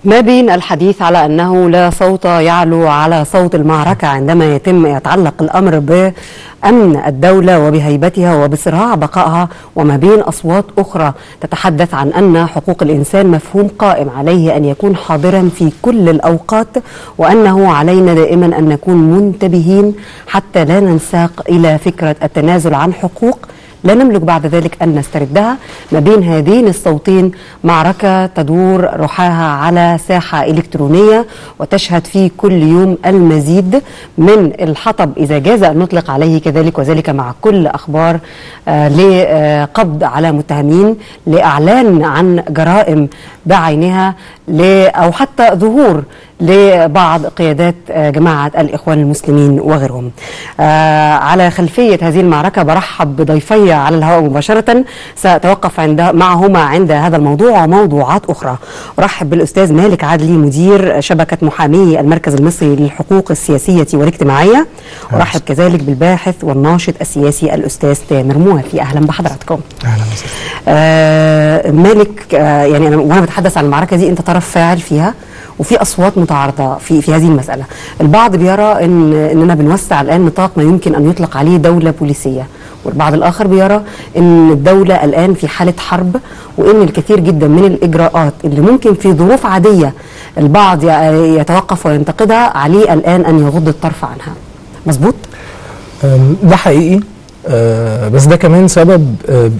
ما بين الحديث على أنه لا صوت يعلو على صوت المعركة عندما يتم يتعلق الأمر بأمن الدولة وبهيبتها وبصراع بقائها وما بين أصوات أخرى تتحدث عن أن حقوق الإنسان مفهوم قائم عليه أن يكون حاضرا في كل الأوقات وأنه علينا دائما أن نكون منتبهين حتى لا ننساق إلى فكرة التنازل عن حقوق لا نملك بعد ذلك أن نستردها ما بين هذين الصوتين معركة تدور رحاها على ساحة إلكترونية وتشهد في كل يوم المزيد من الحطب إذا جاز أن نطلق عليه كذلك وذلك مع كل أخبار آه لقبض على متهمين لإعلان عن جرائم بعينها أو حتى ظهور لبعض قيادات جماعة الإخوان المسلمين وغيرهم آه على خلفية هذه المعركة برحب بضيفي على الهواء مباشرة سأتوقف عند معهما عند هذا الموضوع وموضوعات أخرى أرحب بالأستاذ مالك عدلي مدير شبكة محامي المركز المصري للحقوق السياسية والاجتماعية أرحب كذلك بالباحث والناشط السياسي الأستاذ تامر موافي أهلا بحضراتكم أهلا وسهلا آه مالك آه يعني أنا وأنا بتحدث عن المعركة دي أنت طرف فاعل فيها وفي اصوات متعارضه في في هذه المساله البعض بيرى ان اننا بنوسع الان نطاق ما يمكن ان يطلق عليه دوله بوليسيه والبعض الاخر بيرى ان الدوله الان في حاله حرب وان الكثير جدا من الاجراءات اللي ممكن في ظروف عاديه البعض يتوقف وينتقدها عليه الان ان يغض الطرف عنها مظبوط ده حقيقي بس ده كمان سبب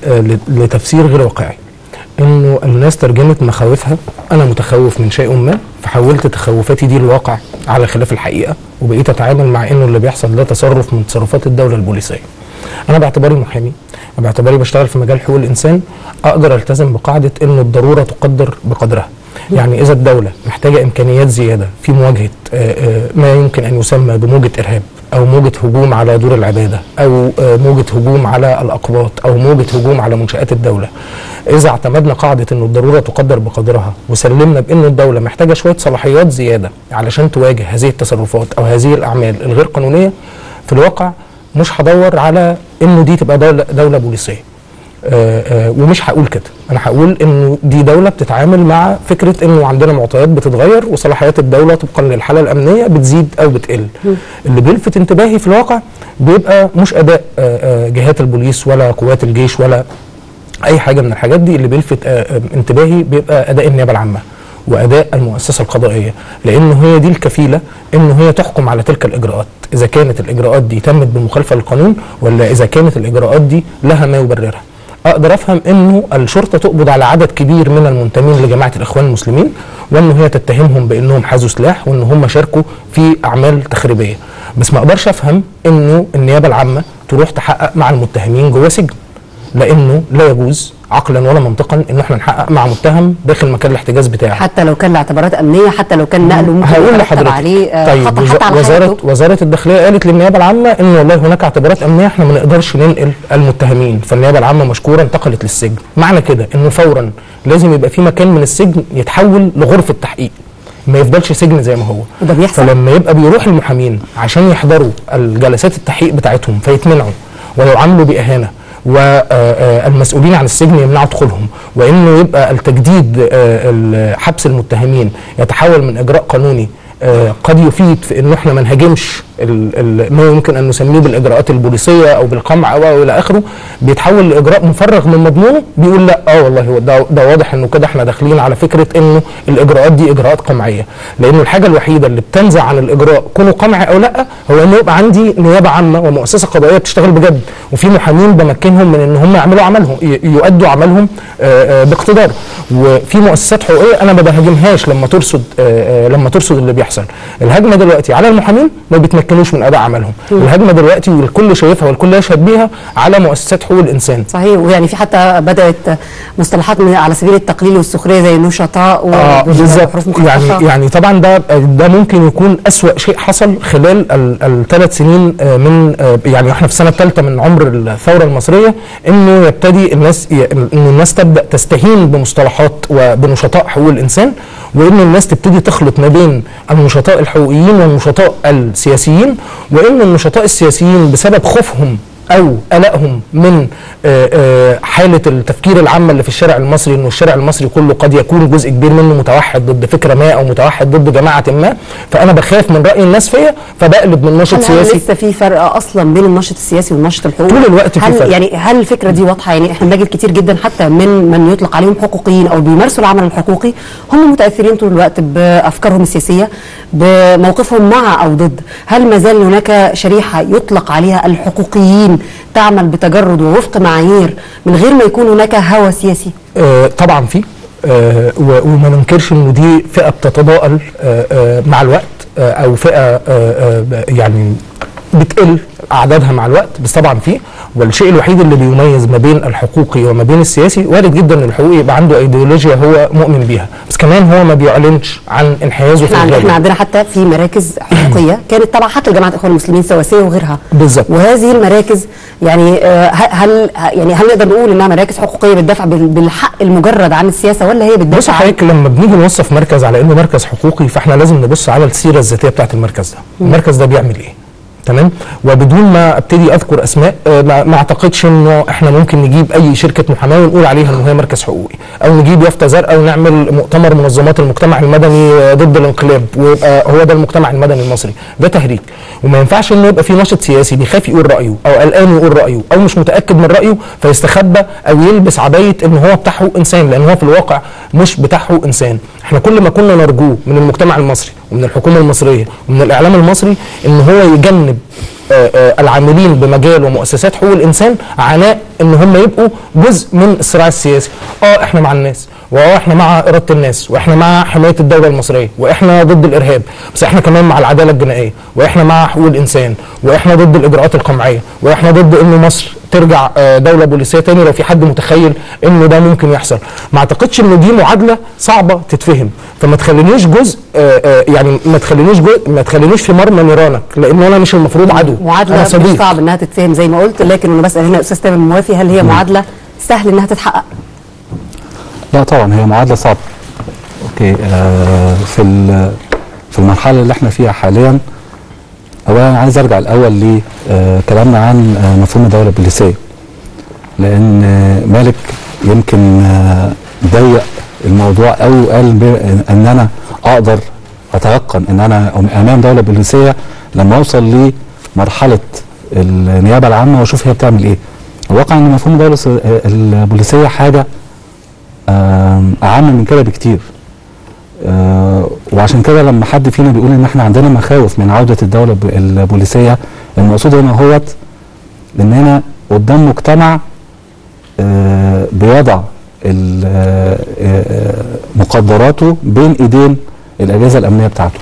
لتفسير غير واقعي انه الناس ترجمت مخاوفها انا متخوف من شيء ما فحولت تخوفاتي دي الواقع على خلاف الحقيقه وبقيت اتعامل مع انه اللي بيحصل ده تصرف من تصرفات الدوله البوليسيه. انا باعتباري محامي باعتباري بشتغل في مجال حقوق الانسان اقدر التزم بقاعده انه الضروره تقدر بقدرها. يعني اذا الدوله محتاجه امكانيات زياده في مواجهه ما يمكن ان يسمى بموجه ارهاب او موجه هجوم على دور العباده او موجه هجوم على الاقباط او موجه هجوم على منشات الدوله اذا اعتمدنا قاعده انه الضروره تقدر بقدرها وسلمنا بانه الدوله محتاجه شويه صلاحيات زياده علشان تواجه هذه التصرفات او هذه الاعمال الغير قانونيه في الواقع مش هدور على انه دي تبقى دوله دوله بوليسيه آآ آآ ومش هقول كده انا هقول انه دي دوله بتتعامل مع فكره انه عندنا معطيات بتتغير وصلاحيات الدوله طبقا للحاله الامنيه بتزيد او بتقل اللي بيلفت انتباهي في الواقع بيبقى مش اداء آآ جهات البوليس ولا قوات الجيش ولا اي حاجه من الحاجات دي اللي بيلفت انتباهي بيبقى اداء النيابه العامه واداء المؤسسه القضائيه لانه هي دي الكفيله انه هي تحكم على تلك الاجراءات اذا كانت الاجراءات دي تمت بالمخالفه للقانون ولا اذا كانت الاجراءات دي لها ما يبررها اقدر افهم انه الشرطه تقبض على عدد كبير من المنتمين لجماعه الاخوان المسلمين وانه هي تتهمهم بانهم حازوا سلاح وان هم شاركوا في اعمال تخريبيه بس ما اقدرش افهم انه النيابه العامه تروح تحقق مع المتهمين جوه سجن لانه لا يجوز عقلا ولا منطقا ان احنا نحقق مع متهم داخل مكان الاحتجاز بتاعه حتى لو كان لاعتبارات امنيه حتى لو كان نقله ممكن هقول لحضرتك عليه طيب خطر حتى على وزاره حياته. وزاره الداخليه قالت للنيابه العامه ان والله هناك اعتبارات امنيه احنا ما نقدرش ننقل المتهمين فالنيابه العامه مشكوره انتقلت للسجن معنى كده انه فورا لازم يبقى في مكان من السجن يتحول لغرفه تحقيق ما يفضلش سجن زي ما هو وده بيحصل فلما يبقى بيروح المحامين عشان يحضروا الجلسات التحقيق بتاعتهم فيتمنعوا ويعاملوا باهانه والمسؤولين عن السجن يمنعوا دخولهم وانه يبقى التجديد حبس المتهمين يتحول من اجراء قانوني قد يفيد في انه احنا ما نهاجمش ما يمكن ان نسميه بالاجراءات البوليسيه او بالقمع او الى اخره بيتحول لاجراء مفرغ من مضمونه بيقول لا اه والله هو ده, ده واضح انه كده احنا داخلين على فكره انه الاجراءات دي اجراءات قمعيه لانه الحاجه الوحيده اللي بتنزع عن الاجراء كونه قمعي او لا هو انه يبقى عندي نيابه عامه ومؤسسه قضائيه بتشتغل بجد وفي محامين بمكنهم من ان هم يعملوا عملهم يؤدوا عملهم باقتدار وفي مؤسسات حقوقيه انا ما بهاجمهاش لما ترصد لما ترصد اللي بيحصل الهجمه دلوقتي على المحامين ما بيتمكنوش من اداء عملهم الهجمه دلوقتي والكل شايفها والكل يشهد بيها على مؤسسات حقوق الانسان صحيح ويعني في حتى بدات مصطلحات على سبيل التقليل والسخريه زي النشطاء آه بالظبط يعني يعني طبعا ده ده ممكن يكون اسوا شيء حصل خلال الثلاث سنين من يعني احنا في السنه الثالثه من عمر الثوره المصريه انه يبتدي الناس انه الناس تبدا تستهين بمصطلحات وبنشطاء حقوق الانسان وان الناس تبتدي تخلط ما بين النشطاء الحقوقيين والنشطاء السياسيين وان النشطاء السياسيين بسبب خوفهم او قلقهم من آه، آه، حاله التفكير العامه اللي في الشارع المصري انه الشارع المصري كله قد يكون جزء كبير منه متوحد ضد فكره ما او متوحد ضد جماعه ما فانا بخاف من راي الناس فيا فبقلب من نشط هل, هل سياسي لسه في فرق اصلا بين النشط السياسي والنشط الحقوقي طول الوقت في هل فرق. يعني هل الفكره دي واضحه يعني احنا بنجد كتير جدا حتى من من يطلق عليهم حقوقيين او بيمارسوا العمل الحقوقي هم متاثرين طول الوقت بافكارهم السياسيه بموقفهم مع او ضد هل ما زال هناك شريحه يطلق عليها الحقوقيين تعمل بتجرد ووفق معايير من غير ما يكون هناك هوى سياسي آه، طبعا في آه، و- وما ننكرش انه دي فئه بتتضاءل آه، آه، مع الوقت آه، او فئه آه، آه، ب- يعني بتقل اعدادها مع الوقت بس طبعا في والشيء الوحيد اللي بيميز ما بين الحقوقي وما بين السياسي وارد جدا ان الحقوقي يبقى عنده ايديولوجيا هو مؤمن بيها بس كمان هو ما بيعلنش عن انحيازه في احنا عندنا, الغالب احنا عندنا حتى في مراكز حقوقيه كانت تبع حتى لجماعه الاخوان المسلمين سواسيه وغيرها بالظبط. وهذه المراكز يعني آه، ه- هل يعني هل نقدر نقول انها مراكز حقوقيه بتدافع بال- بالحق المجرد عن السياسه ولا هي بص بتدافع عن حضرتك لما بنيجي نوصف مركز على انه مركز حقوقي فاحنا لازم نبص على السيره الذاتيه بتاعت المركز ده المركز ده بيعمل ايه تمام وبدون ما ابتدي اذكر اسماء آه، ما ما اعتقدش انه احنا ممكن نجيب اي شركه محاماه ونقول عليها انه هي مركز حقوقي او نجيب يافطه زرقاء ونعمل مؤتمر منظمات المجتمع المدني آه، ضد الانقلاب ويبقى هو ده المجتمع المدني المصري ده تهريج وما ينفعش انه يبقى في ناشط سياسي بيخاف يقول رايه او قلقان يقول رايه او مش متاكد من رايه فيستخبى او يلبس عبايه ان هو بتاع حقوق انسان لان هو في الواقع مش بتاع حقوق انسان احنا كل ما كنا نرجوه من المجتمع المصري ومن الحكومه المصريه ومن الاعلام المصري ان هو يجنب آه، آه، العاملين بمجال ومؤسسات حقوق الانسان عناء ان هم يبقوا جزء من الصراع السياسي اه احنا مع الناس واه احنا مع اراده الناس واحنا مع حمايه الدوله المصريه واحنا ضد الارهاب بس احنا كمان مع العداله الجنائيه واحنا مع حقوق الانسان واحنا ضد الاجراءات القمعيه واحنا ضد ان مصر ترجع آه، دوله بوليسيه تاني لو في حد متخيل انه ده ممكن يحصل ما اعتقدش ان دي معادله صعبه تتفهم فما تخلينيش جزء آه، آه، يعني ما تخلينيش جزء ما تخلينيش في مرمى نيرانك لان انا مش المفروض عدو معادله أنا مش صديق صعب انها تتفهم زي ما قلت لكن انا بسال هنا استاذ تامر موافي هل هي معادله سهل انها تتحقق لا طبعا هي معادله صعبه اوكي آه في ال- في المرحله اللي احنا فيها حاليا اولا أنا عايز ارجع الاول لكلامنا عن آه، مفهوم الدوله البوليسيه لان آه، مالك يمكن آه، ضيق الموضوع او قال ب- ان انا اقدر اتيقن ان انا امام دوله بوليسيه لما اوصل لمرحله النيابه العامه واشوف هي بتعمل ايه الواقع ان مفهوم الدوله الس- البوليسيه حاجه آم، اعم من كده بكتير آه، وعشان كده لما حد فينا بيقول ان احنا عندنا مخاوف من عوده الدوله الب- البوليسيه المقصود هنا هوت اننا قدام مجتمع آه، بيضع ال- آه، آه، مقدراته بين ايدين الاجهزه الامنيه بتاعته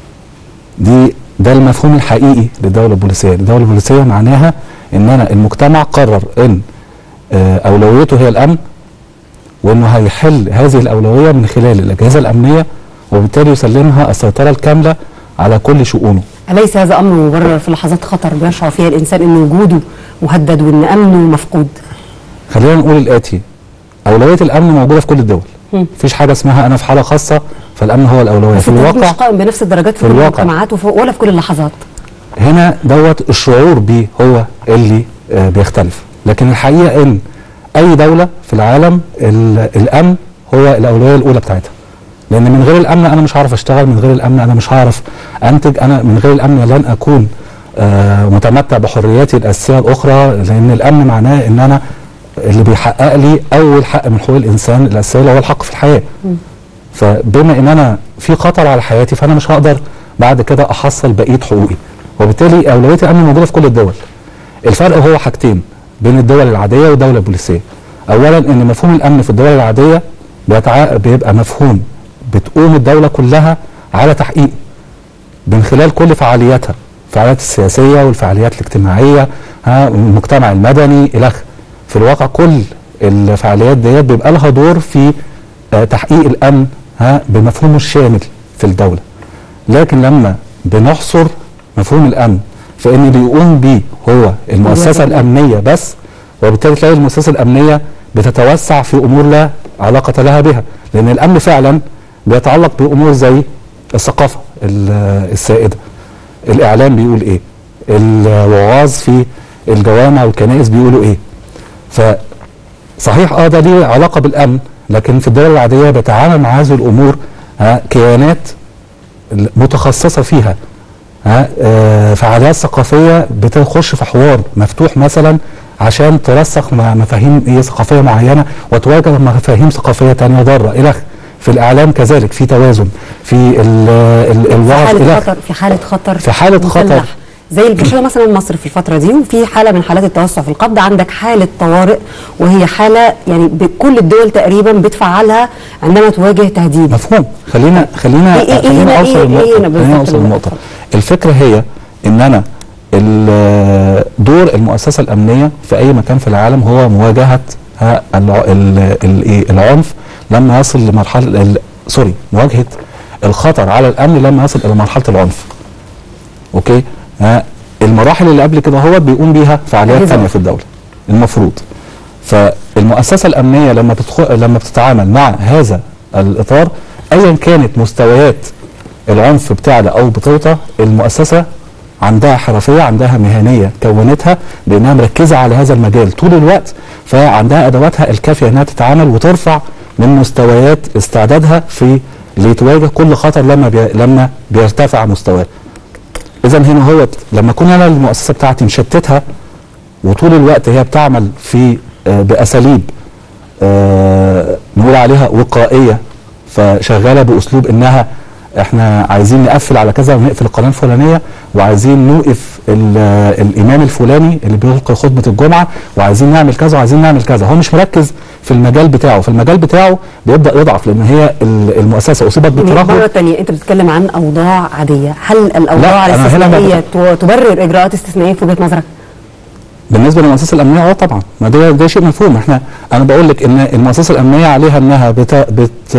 دي ده المفهوم الحقيقي للدوله البوليسيه الدوله البوليسيه معناها ان انا المجتمع قرر ان آه، اولويته هي الامن وانه هيحل هذه الاولويه من خلال الاجهزه الامنيه وبالتالي يسلمها السيطره الكامله على كل شؤونه اليس هذا امر مبرر في لحظات خطر بيشعر فيها الانسان ان وجوده مهدد وان امنه مفقود خلينا نقول الاتي اولويه الامن موجوده في كل الدول مفيش حاجه اسمها انا في حاله خاصه فالامن هو الاولويه بس في التهديد مش الواقع قائم بنفس الدرجات في في كل الواقع. المجتمعات وف- ولا في كل اللحظات هنا دوت الشعور بيه هو اللي آه، بيختلف لكن الحقيقه ان اي دوله في العالم ال- الامن هو الاولويه الاولى بتاعتها لان من غير الامن انا مش هعرف اشتغل من غير الامن انا مش هعرف انتج انا من غير الامن لن اكون آه، متمتع بحرياتي الاساسيه الاخرى لان الامن معناه ان انا اللي بيحقق لي اول حق من حقوق الانسان الاساسيه اللي هو الحق في الحياه فبما ان انا في خطر على حياتي فانا مش هقدر بعد كده احصل بقيه حقوقي وبالتالي اولويه الامن موجوده في كل الدول الفرق هو حاجتين بين الدول العاديه والدوله البوليسيه اولا ان مفهوم الامن في الدول العاديه بيتع... بيبقى مفهوم بتقوم الدوله كلها على تحقيقه من خلال كل فعالياتها الفعاليات السياسيه والفعاليات الاجتماعيه ها المجتمع المدني الى اخره في الواقع كل الفعاليات ديت بيبقى لها دور في آه، تحقيق الامن ها بمفهومه الشامل في الدوله لكن لما بنحصر مفهوم الامن فان بيقوم بيه هو المؤسسه الامنيه بس وبالتالي تلاقي المؤسسه الامنيه بتتوسع في امور لا علاقه لها بها لان الامن فعلا بيتعلق بامور زي الثقافه ال- السائده الاعلام بيقول ايه الوعاظ في الجوامع والكنائس بيقولوا ايه فصحيح اه ده ليه علاقه بالامن لكن في الدول العاديه بيتعامل مع هذه الامور ها كيانات متخصصه فيها ها آه، فعاليات ثقافيه بتخش في حوار مفتوح مثلا عشان ترسخ م- مفاهيم ايه ثقافيه معينه وتواجه مفاهيم ثقافيه تانية ضاره الى آخره. في الاعلام كذلك في توازن في ال- ال- في الوعظ حالة الى خطر في حالة خطر في حالة مسلح. خطر. زي اللي بيحصل مثلا مصر في الفترة دي وفي حالة من حالات التوسع في القبض عندك حالة طوارئ وهي حالة يعني بكل الدول تقريبا بتفعلها عندما تواجه تهديد مفهوم خلينا خلينا إيه- إيه هنا- خلينا إيه- اوصل إيه النقطه هنا بالظبط خلينا اوصل النقطة؟ النقطه الفكره هي ان انا ال- دور المؤسسه الامنيه في اي مكان في العالم هو مواجهه ها الع- ال- ال- إيه العنف لما يصل لمرحله ال- سوري مواجهه الخطر على الامن لما يصل الى مرحله العنف اوكي ها المراحل اللي قبل كده هو بيقوم بيها فعاليات النظام. ثانيه في الدوله المفروض فالمؤسسه الامنيه لما بتدخل لما بتتعامل مع هذا الاطار ايا كانت مستويات العنف بتعلى او بتوطى المؤسسه عندها حرفيه عندها مهنيه كونتها بانها مركزه على هذا المجال طول الوقت فعندها ادواتها الكافيه انها تتعامل وترفع من مستويات استعدادها في لتواجه كل خطر لما بي لما بيرتفع مستواه. اذا هنا هو لما اكون انا المؤسسه بتاعتي مشتتها وطول الوقت هي بتعمل في آه، باساليب آه، نقول عليها وقائيه فشغاله باسلوب انها احنا عايزين نقفل على كذا ونقفل القناه الفلانيه وعايزين نوقف ال- الامام الفلاني اللي بيلقي خطبه الجمعه وعايزين نعمل كذا وعايزين نعمل كذا هو مش مركز في المجال بتاعه في المجال بتاعه بيبدا يضعف لان هي ال- المؤسسه اصيبت يعني مرة بترهل تانية انت بتتكلم عن اوضاع عادية هل الاوضاع لا، أنا هنا الاستثنائية تو- تبرر اجراءات استثنائية في وجهة نظرك؟ بالنسبه للمؤسسه الامنيه اه طبعا ما ده ده شيء مفهوم احنا انا بقول لك ان المؤسسه الامنيه عليها انها بت بت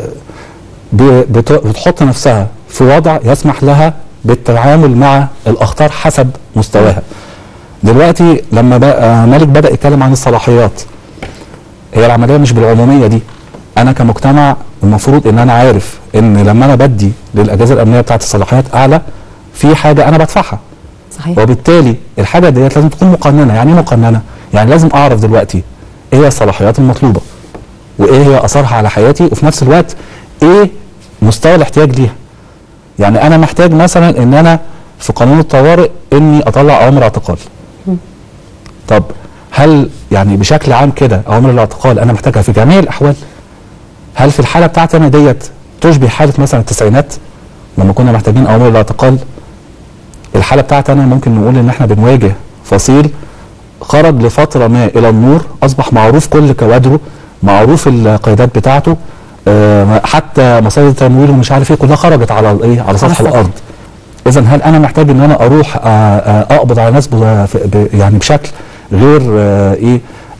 ب- بت بتحط نفسها في وضع يسمح لها بالتعامل مع الاخطار حسب مستواها دلوقتي لما بقى مالك بدا يتكلم عن الصلاحيات هي العمليه مش بالعموميه دي انا كمجتمع المفروض ان انا عارف ان لما انا بدي للاجهزه الامنيه بتاعت الصلاحيات اعلى في حاجه انا بدفعها صحيح وبالتالي الحاجه ديت لازم تكون مقننه يعني ايه مقننه يعني لازم اعرف دلوقتي ايه هي الصلاحيات المطلوبه وايه هي اثارها على حياتي وفي نفس الوقت ايه مستوى الاحتياج ليها يعني انا محتاج مثلا ان انا في قانون الطوارئ اني اطلع اوامر اعتقال طب هل يعني بشكل عام كده اوامر الاعتقال انا محتاجها في جميع الاحوال هل في الحاله بتاعتي انا ديت تشبه حاله مثلا التسعينات لما كنا محتاجين اوامر الاعتقال الحاله بتاعتي انا ممكن نقول ان احنا بنواجه فصيل خرج لفتره ما الى النور اصبح معروف كل كوادره معروف القيادات بتاعته آه، حتى مصادر التمويل ومش عارف ايه كلها خرجت على الايه على سطح السطح. الارض اذا هل انا محتاج ان انا اروح آه، آه، اقبض على ناس ب- ب- يعني بشكل غير آه، ايه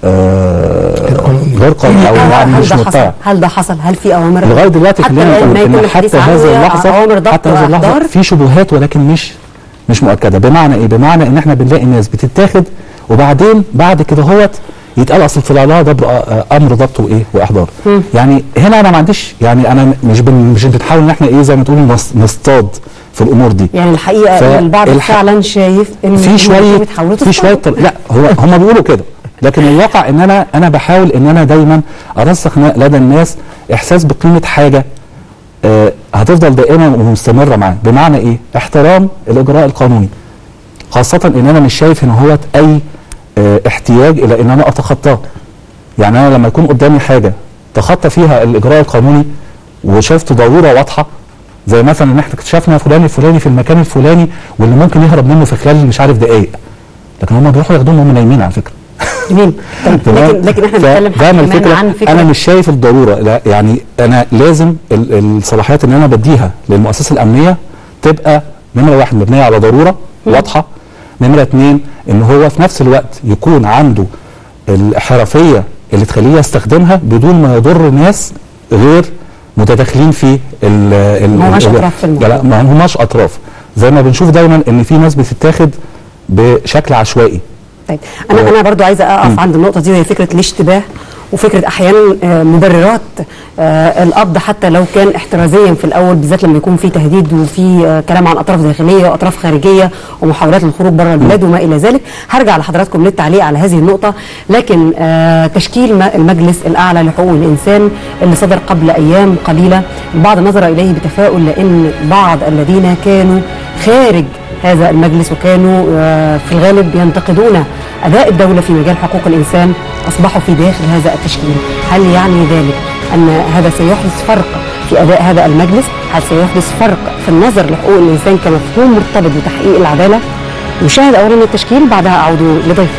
آه، غير قانوني. غير قانوني او يعني هل مش ده حصل؟ متبع هل ده حصل؟ هل في اوامر لغايه دلوقتي حتى خلينا الآن ما نقول يتم ان الحديث حتى عنه هذه هي اللحظه اوامر ضبط حتى هذه اللحظه واحضار في شبهات ولكن مش مش مؤكده بمعنى ايه بمعنى ان احنا بنلاقي ناس بتتاخد وبعدين بعد كده هوت يتقال اصل طلع لها ضبط آه، امر ضبط وايه واحضار يعني هنا انا ما عنديش يعني انا مش بن مش بنحاول ان احنا ايه زي ما تقول نص- نصطاد في الامور دي يعني الحقيقه ف- ان البعض الح- فعلا شايف ان في شويه بتحاولوا في شويه تصطادوا. طل... لا هو هم بيقولوا كده لكن الواقع ان انا انا بحاول ان انا دايما ارسخ ن- لدى الناس احساس بقيمه حاجه آه هتفضل دائما ومستمره معاه بمعنى ايه احترام الاجراء القانوني خاصه ان انا مش شايف ان هو اي آه احتياج الى ان انا اتخطاه يعني انا لما يكون قدامي حاجه تخطى فيها الاجراء القانوني وشفت ضروره واضحه زي مثلا ان احنا اكتشفنا فلان الفلاني في المكان الفلاني واللي ممكن يهرب منه في خلال مش عارف دقائق لكن هم بيروحوا ياخدوهم وهم نايمين على فكره جميل طيب تمام؟ لكن لكن احنا ف- بنتكلم ده من كمان الفكرة عن فكره انا مش شايف الضروره لا يعني انا لازم ال- الصلاحيات اللي انا بديها للمؤسسه الامنيه تبقى نمره واحد مبنيه على ضروره واضحه نمره اتنين ان هو في نفس الوقت يكون عنده الحرفيه اللي تخليه يستخدمها بدون ما يضر ناس غير متداخلين في ال ال- ما هماش ال- أطراف في الموضوع. لا ما هماش اطراف زي ما بنشوف دايما ان في ناس بتتاخد بشكل عشوائي طيب انا آه. انا برضو عايزه اقف مم. عند النقطه دي وهي فكره الاشتباه وفكره احيانا آه، مبررات آه، القبض حتى لو كان احترازيا في الاول بالذات لما يكون في تهديد وفي آه، كلام عن اطراف داخليه واطراف خارجيه ومحاولات للخروج بره البلاد وما الى ذلك هرجع لحضراتكم للتعليق على هذه النقطه لكن آه، تشكيل ما- المجلس الاعلى لحقوق الانسان اللي صدر قبل ايام قليله البعض نظر اليه بتفاؤل لان بعض الذين كانوا خارج هذا المجلس وكانوا آه، في الغالب ينتقدون اداء الدوله في مجال حقوق الانسان اصبحوا في داخل هذا التشكيل هل يعني ذلك ان هذا سيحدث فرق في اداء هذا المجلس هل سيحدث فرق في النظر لحقوق الانسان كمفهوم مرتبط بتحقيق العداله نشاهد اولا التشكيل بعدها اعود لضيفي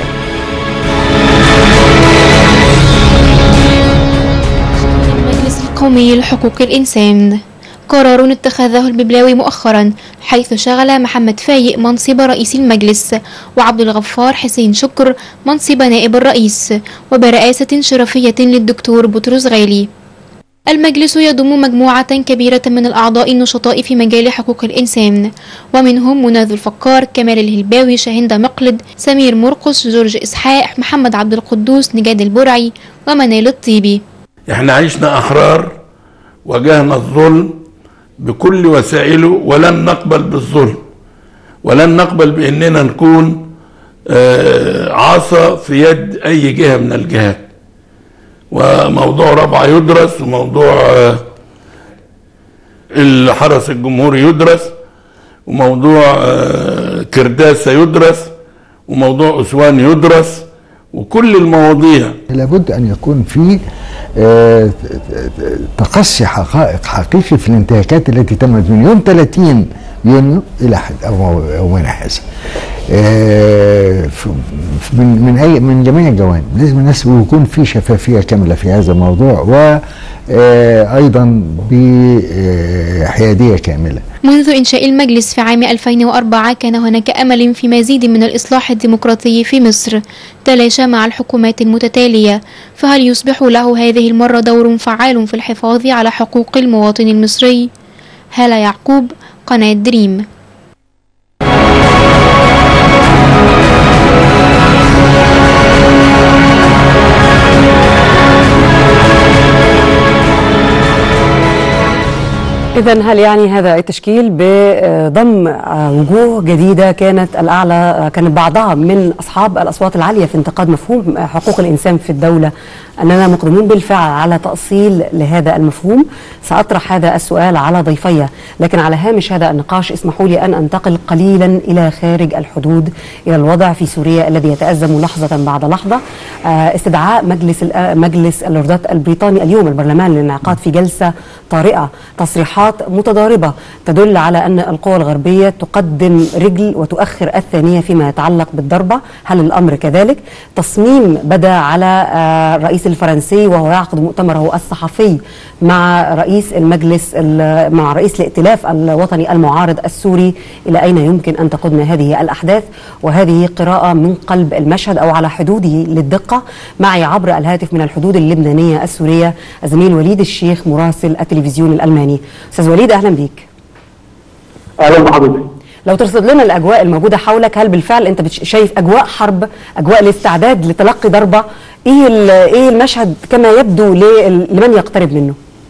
المجلس القومي لحقوق الإنسان قرار اتخذه الببلاوي مؤخرا حيث شغل محمد فايق منصب رئيس المجلس وعبد الغفار حسين شكر منصب نائب الرئيس وبرئاسة شرفية للدكتور بطرس غالي المجلس يضم مجموعة كبيرة من الأعضاء النشطاء في مجال حقوق الإنسان ومنهم مناذ الفقار كمال الهلباوي شاهندة مقلد سمير مرقص جورج إسحاق محمد عبد القدوس نجاد البرعي ومنال الطيبي احنا عشنا احرار واجهنا الظلم بكل وسائله ولن نقبل بالظلم ولن نقبل باننا نكون آه، عصا في يد اي جهه من الجهات وموضوع رابعه يدرس وموضوع آه، الحرس الجمهوري يدرس وموضوع آه، كرداسه يدرس وموضوع اسوان يدرس وكل المواضيع لابد ان يكون في آه، تقصي حقائق حقيقي في الانتهاكات التي تمت من يوم 30 يونيو الى حد او يومنا هذا. آه، ف- ف- من من اي من جميع الجوانب لازم الناس يكون في شفافيه كامله في هذا الموضوع وايضا بحياديه كامله. منذ إنشاء المجلس في عام 2004 كان هناك أمل في مزيد من الإصلاح الديمقراطي في مصر تلاشى مع الحكومات المتتالية فهل يصبح له هذه المرة دور فعال في الحفاظ على حقوق المواطن المصري؟ هالة يعقوب قناة دريم إذا هل يعني هذا التشكيل بضم آه، وجوه جديدة كانت الأعلى آه، كانت بعضها من أصحاب الأصوات العالية في انتقاد مفهوم آه، حقوق الإنسان في الدولة أننا مقدمون بالفعل على تأصيل لهذا المفهوم سأطرح هذا السؤال على ضيفي لكن على هامش هذا النقاش اسمحوا لي أن أنتقل قليلا إلى خارج الحدود إلى الوضع في سوريا الذي يتأزم لحظة بعد لحظة آه، استدعاء مجلس الأ- مجلس اللوردات البريطاني اليوم البرلمان للانعقاد في جلسة طارئة تصريحات متضاربة تدل على أن القوى الغربية تقدم رجل وتؤخر الثانية فيما يتعلق بالضربة هل الأمر كذلك؟ تصميم بدا على آه، الرئيس الفرنسي وهو يعقد مؤتمره الصحفي مع رئيس المجلس ال- مع رئيس الائتلاف الوطني المعارض السوري إلى أين يمكن أن تقودنا هذه الأحداث وهذه قراءة من قلب المشهد أو على حدوده للدقة معي عبر الهاتف من الحدود اللبنانية السورية الزميل وليد الشيخ مراسل التلفزيون الألماني أستاذ وليد أهلا بيك اهلا بحضرتك لو ترصد لنا الاجواء الموجوده حولك هل بالفعل انت بتش- شايف اجواء حرب اجواء الاستعداد لتلقي ضربه ايه ال- ايه المشهد كما يبدو لل- لمن يقترب منه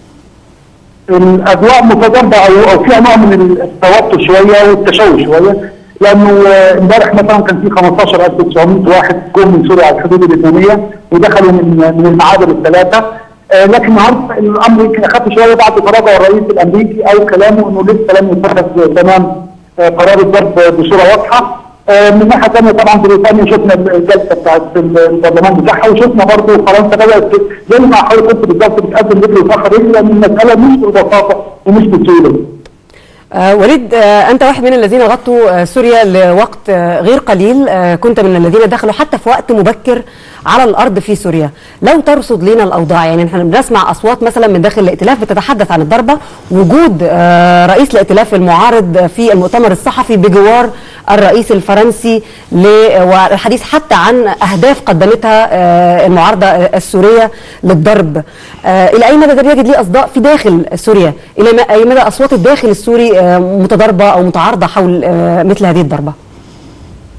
الاجواء متضاربه او او فيها نوع من التوتر شويه والتشوش شويه لانه آه، امبارح مثلا كان في 15900 واحد جم من سوريا على الحدود اللبنانيه ودخلوا من من المعابر الثلاثه آه، لكن النهارده الامر يمكن اخف شويه بعد تراجع الرئيس الامريكي او كلامه انه لسه لم يتخذ تمام آه، قرار الضرب بصوره واضحه آه، من ناحيه ثانيه طبعا بريطانيا شفنا الجلسه بتاعت البرلمان بتاعها وشفنا برضه فرنسا بدات زي ما حضرتك قلت بالظبط بتقدم رجل وتاخر رجل لان المساله مش ببساطه ومش بسهوله. آه وليد آه انت واحد من الذين غطوا آه سوريا لوقت آه غير قليل آه كنت من الذين دخلوا حتى في وقت مبكر على الارض في سوريا لو ترصد لنا الاوضاع يعني احنا بنسمع اصوات مثلا من داخل الائتلاف بتتحدث عن الضربه وجود آه رئيس الائتلاف المعارض في المؤتمر الصحفي بجوار الرئيس الفرنسي ل- والحديث حتى عن اهداف قدمتها آه المعارضه السوريه للضرب آه الى اي مدى ده بيجد ليه اصداء في داخل سوريا الى ما- اي مدى اصوات الداخل السوري آه متضاربه او متعارضه حول آه مثل هذه الضربه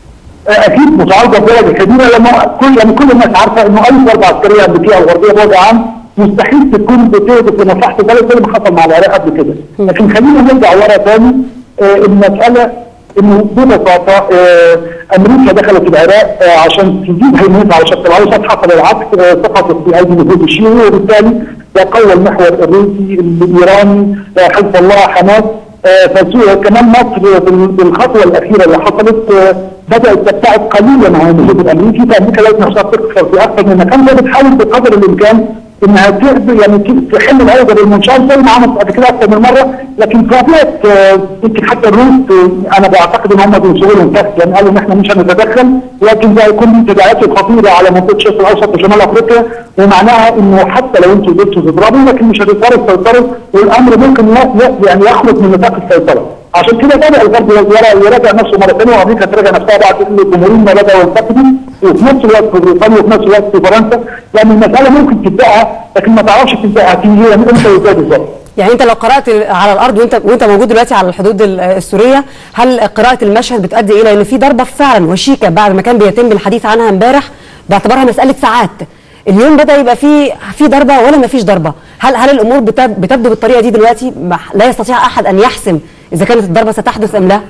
اكيد متعارضه بدرجه كبيره لما كل يعني كل الناس عارفه انه اي ضربه عسكريه امريكيه او غربيه بوضع عام مستحيل تكون بتهدف لمصلحه البلد زي ما حصل مع العراق قبل كده لكن خلينا نرجع ورا تاني آه المساله انه ببساطه آه امريكا دخلت العراق آه عشان تجيب هيمنتها على شط الاوسط حصل العكس آه سقطت في ايدي النفوذ الشيوعي وبالتالي تقوى المحور الروسي الايراني آه حزب الله حماس آه فسوريا كمان مصر بال- بالخطوه الاخيره اللي حصلت آه بدات تبتعد قليلا عن النفوذ الامريكي فامريكا لقت نفسها تكثر في اكثر من مكان فبتحاول بقدر الامكان انها تقدر يعني ت- تحل العقده بالمنشار زي ما عملت قبل كده اكثر من مره لكن طبيعه آه، يمكن حتى الروس آه، انا بعتقد ان هم بينشروا لهم تحت يعني قالوا ان احنا مش هنتدخل لكن ده هيكون له تداعيات خطيره على منطقه الشرق الاوسط وشمال افريقيا ومعناها انه حتى لو انتوا قدرتوا تضربوا لكن مش هتقدروا تسيطروا والامر ممكن ي- ي- يعني يخرج من نطاق السيطره عشان كده بدا الغرب يرا- يراجع نفسه مره ثانيه وامريكا تراجع نفسها بعد ان الجمهوريين ما بداوا ينتقدوا وفي نفس الوقت في بريطانيا وفي نفس الوقت في فرنسا يعني المساله ممكن تبداها لكن ما تعرفش تبداها هتيجي هي من امتى وازاي بالظبط يعني انت لو قرات على الارض وانت وانت موجود دلوقتي على الحدود ال- السوريه هل قراءه المشهد بتؤدي الى ان في ضربه فعلا وشيكه بعد ما كان بيتم الحديث عنها امبارح باعتبارها مساله ساعات اليوم بدا يبقى في في ضربه ولا ما فيش ضربه هل هل الامور بتب- بتبدو بالطريقه دي دلوقتي ما- لا يستطيع احد ان يحسم اذا كانت الضربه ستحدث ام لا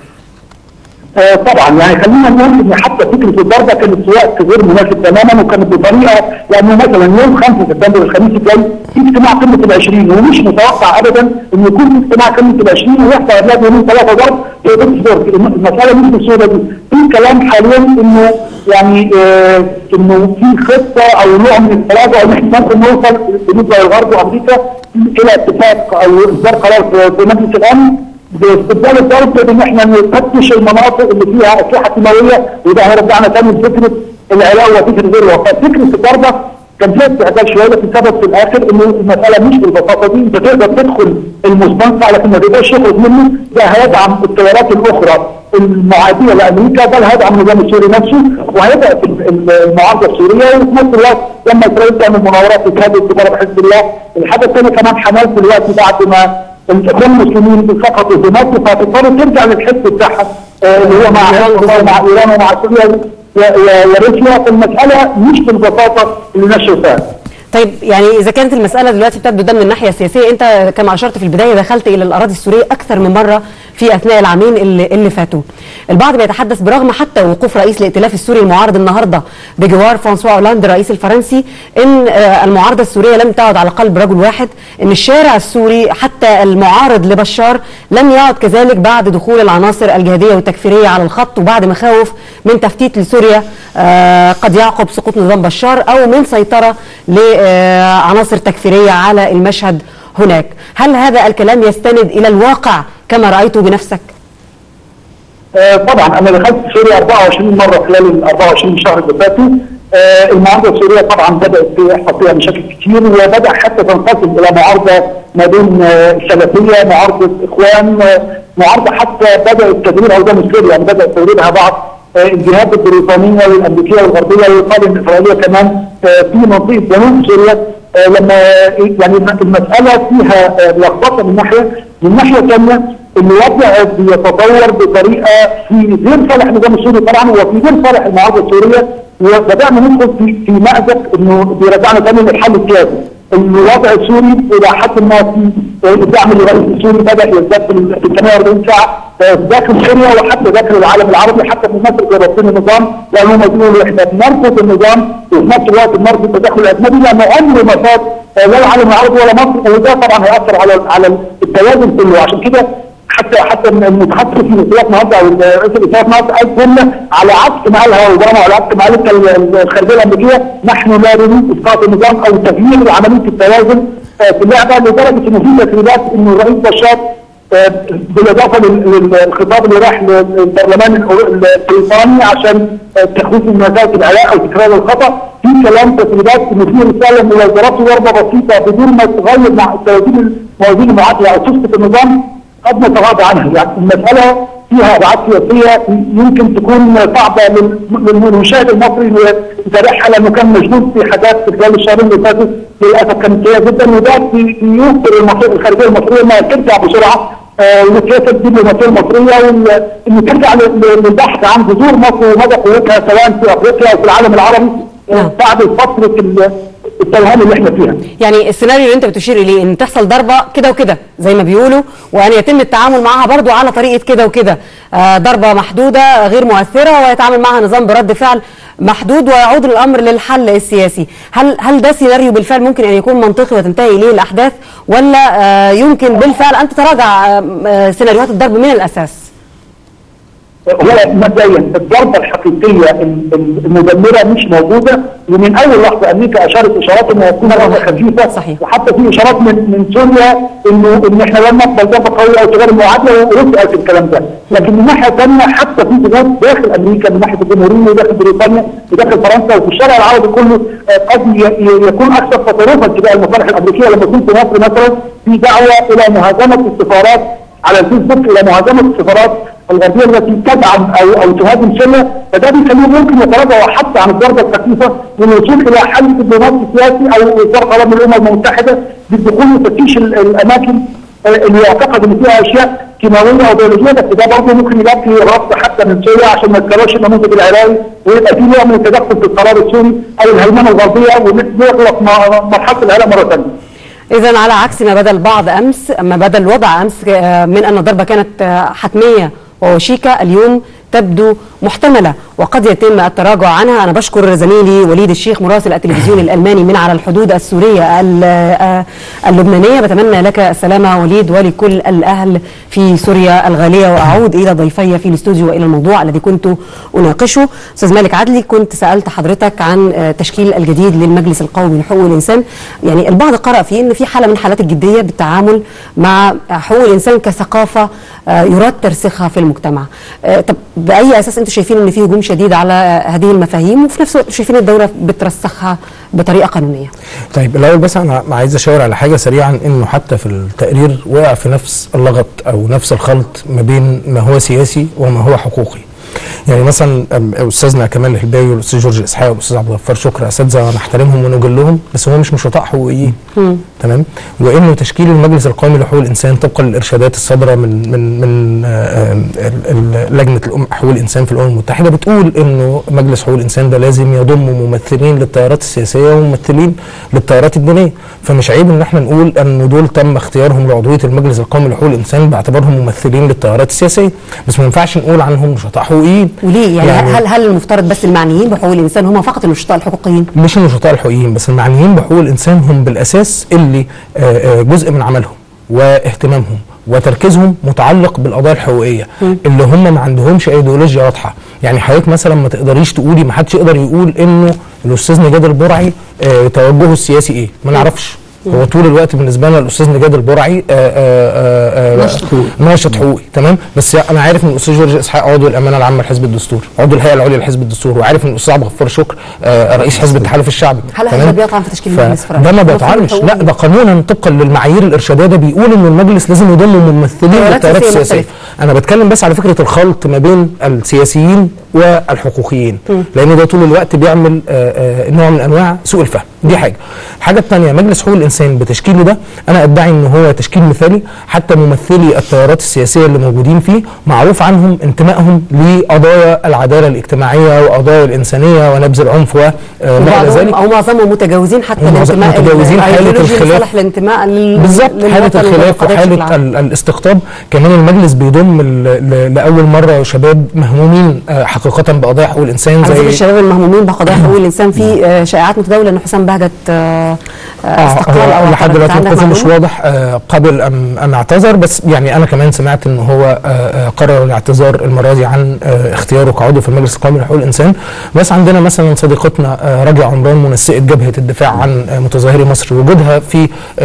آه طبعا يعني خلينا نقول ان حتى فكره الضربه كانت في وقت غير مناسب تماما وكانت بطريقه لانه مثلا يوم 5 سبتمبر الخميس الجاي في اجتماع قمه ال 20 ومش متوقع ابدا ان يكون في اجتماع قمه ال 20 ويحصل قبلها بيومين ثلاثه ضرب في بيتسبورغ المساله مش بالصوره دي في كلام حاليا انه يعني آه انه في خطه او نوع من التراجع ان احنا ممكن نوصل بالنسبه للغرب وامريكا الى اتفاق او اصدار قرار في- في مجلس الامن باستبدال الضرب بان احنا نفتش المناطق اللي فيها اسلحه كيماويه وده هيرجعنا تاني لفكره العلاج وفكره غير الوفاه، فكره الضربه كان فيها استعجال شويه لكن السبب في الاخر انه المساله مش بالبساطه دي انت تقدر تدخل المستنقع لكن ما تقدرش تخرج منه ده هيدعم التيارات الاخرى المعاديه لامريكا بل هيدعم النظام السوري نفسه وهيبقى في ال- المعارضه السوريه وفي نفس الوقت لما اسرائيل تعمل مناورات تهدد بضرب حزب الله الحاجه الثانيه كمان حماس دلوقتي بعد ما الاخوان المسلمين سقطوا في مصر فهتضطر ترجع للحزب بتاعها آه، اللي هو مع حزب الله ومع ايران ومع سوريا و- و- وروسيا فالمساله مش بالبساطه اللي نشر فيها طيب يعني اذا كانت المساله دلوقتي بتبدو ده من الناحيه السياسيه انت كما اشرت في البدايه دخلت الى الاراضي السوريه اكثر من مره في اثناء العامين اللي, اللي فاتوا البعض بيتحدث برغم حتى وقوف رئيس الائتلاف السوري المعارض النهارده بجوار فرانسوا اولاند الرئيس الفرنسي ان آه، المعارضه السوريه لم تعد على قلب رجل واحد ان الشارع السوري حتى المعارض لبشار لم يعد كذلك بعد دخول العناصر الجهاديه والتكفيريه على الخط وبعد مخاوف من تفتيت لسوريا آه، قد يعقب سقوط نظام بشار او من سيطره لعناصر تكفيريه على المشهد هناك هل هذا الكلام يستند الى الواقع كما رايته بنفسك آه، طبعا انا دخلت سوريا 24 مره خلال ال 24 شهر اللي فاتوا آه، المعارضه السوريه طبعا بدات يحصل فيها مشاكل كتير وبدا حتى تنقسم الى معارضه ما بين آه، السلفيه معارضه اخوان آه، معارضه حتى بدات تدويرها وده مش سوريا يعني بدات تدويرها بعض آه، الجهات البريطانيه والامريكيه والغربيه ويقال ان اسرائيل كمان آه، في منطقه جنوب سوريا آه، لما يعني المساله فيها آه، لخبطه من ناحيه من ناحيه ثانيه الوضع بيتطور بطريقه في غير صالح النظام السوري طبعا وفي غير صالح المعارضه السوريه وبدانا ندخل في في مأزق انه بيرجعنا تاني للحل السياسي. الوضع السوري الى حد ما في الدعم للرئيس السوري بدا يزداد في ال 48 ساعه داخل سوريا وحتى داخل العالم العربي حتى في مصر جربتين النظام لانهم بيقولوا احنا بنرفض النظام وفي نفس الوقت بنرفض التدخل الاجنبي لانه عمره ما فات لا العالم العربي ولا مصر وده طبعا هياثر على على التوازن كله عشان كده حتى حتى المتحدث في السياسه النهارده او رئيس الوزراء النهارده قال جمله على عكس ما قالها اوباما وعلى عكس ما قالت الخارجيه الامريكيه نحن لا نريد اسقاط النظام او تغيير عمليه التوازن آه، في اللعبه لدرجه انه في تسريبات انه الرئيس بشار آه، بالاضافه لل- للخطاب اللي راح للبرلمان الأو- البريطاني عشان آه، تخويف من مساله العراق او تكرار الخطا في كلام تسريبات انه في رساله انه لو ضربت ضربه بسيطه بدون ما تغير مع توازين موازين المعادله او تسقط النظام قد نتغاضى عنها يعني المساله فيها ابعاد سياسيه يمكن تكون صعبه لل- للمشاهد المصري يتابعها لانه كان مشغول في حاجات في خلال الشهرين اللي فاتوا للاسف كانت سيئه جدا وده بي- بيوصل المصرية الخارجيه المصريه انها ترجع بسرعه آه، للسياسه الدبلوماسيه المصريه وال- ان ترجع لل- لل- للبحث عن جذور مصر ومدى قوتها سواء في افريقيا او في العالم العربي آه، نعم. بعد فتره ال- التوهان اللي احنا فيها. يعني السيناريو اللي انت بتشير اليه ان تحصل ضربه كده وكده زي ما بيقولوا وان يتم التعامل معها برضو على طريقه كده وكده آه ضربه محدوده غير مؤثره ويتعامل معها نظام برد فعل محدود ويعود الامر للحل السياسي هل هل ده سيناريو بالفعل ممكن ان يكون منطقي وتنتهي اليه الاحداث ولا آه يمكن بالفعل ان تتراجع آه آه سيناريوهات الضرب من الاساس هو مبدئيا الضربه الحقيقيه ال- ال- المدمره مش موجوده ومن اول لحظه امريكا اشارت اشارات انها تكون ضربه خفيفه صحيح. وحتى في اشارات من من سوريا انه ان احنا لن نقبل ضربه قويه او تغير المعادله وروسيا قالت الكلام ده، لكن من ناحيه ثانيه حتى في ضغوط داخل امريكا من ناحيه الجمهوريه وداخل بريطانيا وداخل فرنسا وفي الشارع العربي كله آه، قد ي- ي- يكون اكثر تطرفا تجاه المصالح الامريكيه لما يكون في مصر مثلا في دعوه الى مهاجمه السفارات على الفيسبوك الى مهاجمه السفارات الغربيه التي تدعم او او تهاجم سوريا فده بيخليهم ممكن يتراجعوا حتى عن الضربه الخفيفه للوصول الى حل دبلوماسي سياسي او اصدار قرار من الامم المتحده بالدخول وتفتيش ال- الاماكن آه، اللي يعتقد ان فيها اشياء كيماويه او بيولوجيه بس ده برضه ممكن يبقى في رفض حتى من سوريا عشان ما يتكررش النموذج العراقي ويبقى في نوع من التدخل في القرار السوري او الهيمنه الغربيه ونغلق م- مرحله العراق مره ثانيه. إذا على عكس ما بدا البعض أمس ما بدا الوضع أمس آه، من أن الضربة كانت آه، حتمية ووشيكة اليوم تبدو محتملة وقد يتم التراجع عنها أنا بشكر زميلي وليد الشيخ مراسل التلفزيون الألماني من على الحدود السورية ال- آه، اللبنانية بتمنى لك السلامة وليد ولكل الأهل في سوريا الغالية وأعود إلى ضيفي في الاستوديو وإلى الموضوع الذي كنت أناقشه أستاذ مالك عدلي كنت سألت حضرتك عن آه، تشكيل الجديد للمجلس القومي لحقوق الإنسان يعني البعض قرأ فيه أن في حالة من حالات الجدية بالتعامل مع حقوق الإنسان كثقافة آه، يراد ترسيخها في المجتمع آه، طب بأي أساس أنتم شايفين أن في هجوم شديد على آه، هذه المفاهيم وفي نفس الوقت شايفين الدولة بترسخها بطريقة قانونية طيب الاول بس انا عايز اشاور على حاجه سريعا انه حتى في التقرير وقع في نفس اللغط او نفس الخلط ما بين ما هو سياسي وما هو حقوقي يعني مثلا أم- استاذنا كمال الهلباوي والاستاذ جورج اسحاق والاستاذ عبد الغفار شكر اساتذه نحترمهم ونجلهم بس هم مش نشطاء حقوقيين تمام وانه تشكيل المجلس القومي لحقوق الانسان طبقا للارشادات الصادره من من من آه، آه، ال- ال- لجنه الأم- حقوق الانسان في الامم المتحده بتقول انه مجلس حقوق الانسان ده لازم يضم ممثلين للتيارات السياسيه وممثلين للتيارات الدينيه فمش عيب ان احنا نقول انه دول تم اختيارهم لعضويه المجلس القومي لحقوق الانسان باعتبارهم ممثلين للتيارات السياسيه بس ما ينفعش نقول عنهم نشطاء حقوقيين وليه يعني, يعني هل هل المفترض بس المعنيين بحقوق الإنسان هم فقط النشطاء الحقوقيين مش النشطاء الحقوقيين بس المعنيين بحقوق الانسان هم بالاساس اللي آه، آه، جزء من عملهم واهتمامهم وتركيزهم متعلق بالقضايا الحقوقيه اللي هم ما عندهمش ايديولوجيا واضحه يعني حضرتك مثلا ما تقدريش تقولي ما حدش يقدر يقول انه الاستاذ نجاد البرعي آه، توجهه السياسي ايه ما نعرفش هو طول الوقت بالنسبه لنا الاستاذ نجاد البرعي آه، آه، آه، آه، ناشط ناشط حقوقي تمام بس انا عارف ان الاستاذ جورج اسحاق عضو الامانه العامه لحزب الدستور عضو الهيئه العليا لحزب الدستور وعارف ان الاستاذ عبد الغفار شكر آه، رئيس حزب التحالف الشعبي هل هذا تمام؟ بيطعن في تشكيل ف- المجلس في رأيك؟ ده ما مفهوم بيطعنش لا الحقوق ده قانونا طبقا للمعايير الارشاديه ده بيقول ان المجلس لازم يضم ممثلين تيارات للتيارات سياسية السياسيه مختلفة. انا بتكلم بس على فكره الخلط ما بين السياسيين والحقوقيين لان ده طول الوقت بيعمل آه، آه، نوع من انواع سوء الفهم دي حاجه الحاجه الثانيه مجلس حقوق الانسان بتشكيله ده انا ادعي ان هو تشكيل مثالي حتى ممثلي التيارات السياسيه اللي موجودين فيه معروف عنهم انتمائهم لقضايا العداله الاجتماعيه وقضايا الانسانيه ونبذ العنف وما الى وبعضهم ذلك او معظمهم متجاوزين حتى ومعظم- الانتماء متجاوزين حالة الأيديولوجي الخلاف. لصالح الانتماء لل- بالظبط حاله للوطن الخلاف والقضية بشكل وحاله عام. ال- الاستقطاب كمان المجلس بيضم ال- ل- لاول مره شباب مهمومين آه، حقيقه بقضايا حقوق الانسان على ذكر زي الشباب المهمومين بقضايا حقوق الانسان في آه، شائعات متداوله ان حسام بهجت آه، آه، استقال او آه لحد اعترض. دلوقتي عندك الموقف مش معلومة؟ واضح آه قبل ام ام اعتذر بس يعني انا كمان سمعت ان هو آه آه قرر الاعتذار المره دي عن آه اختياره كعضو في المجلس القومي لحقوق الانسان بس عندنا مثلا صديقتنا آه راجع عمران منسقه جبهه الدفاع عن آه متظاهري مصر وجودها في آه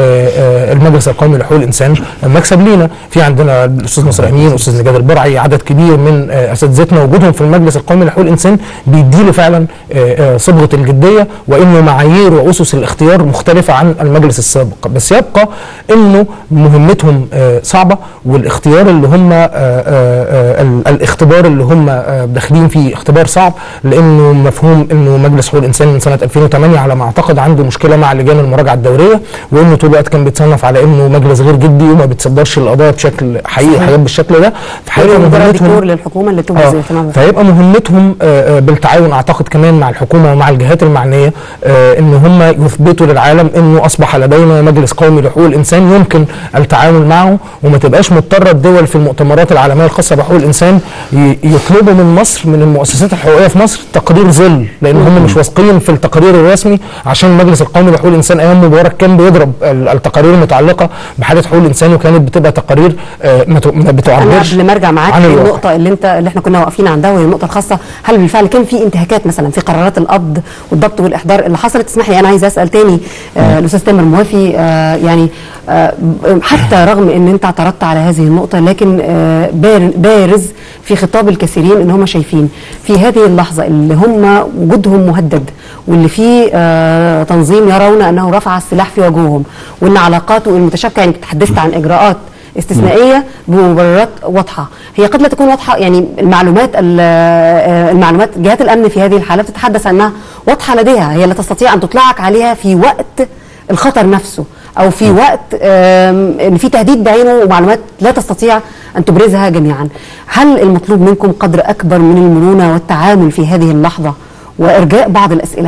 آه المجلس القومي لحقوق الانسان مكسب لينا في عندنا الاستاذ نصر امين والاستاذ نجاد البرعي عدد كبير من آه اساتذتنا وجودهم في المجلس القومي لحقوق الانسان بيديله فعلا آه آه صبغه الجديه وانه معايير واسس الاختيار مختلفه عن المجلس المجلس السابق بس يبقى انه مهمتهم آه، صعبه والاختيار اللي هم آه، آه، آه، ال- الاختبار اللي هم آه، داخلين فيه اختبار صعب لانه مفهوم انه مجلس حقوق الانسان من سنه 2008 على ما اعتقد عنده مشكله مع لجان المراجعه الدوريه وانه طول الوقت كان بيتصنف على انه مجلس غير جدي وما بيتصدرش القضايا بشكل حقيقي حاجات بالشكل ده فهيبقى مجرد مهمتهم دكتور للحكومه اللي تبرز آه، الاهتمام بها. فيبقى مهمتهم آه، آه، بالتعاون اعتقد كمان مع الحكومه ومع الجهات المعنيه آه، ان هم يثبتوا للعالم انه اصبح لدينا مجلس قومي لحقوق الانسان يمكن التعامل معه وما تبقاش مضطره الدول في المؤتمرات العالميه الخاصه بحقوق الانسان ي- يطلبوا من مصر من المؤسسات الحقوقيه في مصر تقرير ظل لان هم مش واثقين في التقرير الرسمي عشان المجلس القومي لحقوق الانسان ايام مبارك كان بيضرب ال- التقارير المتعلقه بحاله حقوق الانسان وكانت بتبقى تقارير آه، ما ت- ما انا بتعبرش قبل ما ارجع معاك عن الواقع. النقطه اللي انت اللي احنا كنا واقفين عندها وهي النقطه الخاصه هل بالفعل كان في انتهاكات مثلا في قرارات القبض والضبط والاحضار اللي حصلت اسمح لي انا عايز اسال تاني آه الاستاذ تامر موافي آه يعني آه حتى رغم ان انت اعترضت على هذه النقطه لكن آه بار- بارز في خطاب الكثيرين ان هم شايفين في هذه اللحظه اللي هم وجودهم مهدد واللي فيه آه تنظيم يرون انه رفع السلاح في وجوههم وان علاقاته المتشابكه يعني تحدثت عن اجراءات استثنائيه بمبررات واضحه هي قد لا تكون واضحه يعني المعلومات ال- آه، المعلومات جهات الامن في هذه الحاله بتتحدث انها واضحه لديها هي لا تستطيع ان تطلعك عليها في وقت الخطر نفسه او في وقت آم، ان في تهديد بعينه ومعلومات لا تستطيع ان تبرزها جميعا هل المطلوب منكم قدر اكبر من المرونه والتعامل في هذه اللحظه وارجاء بعض الاسئله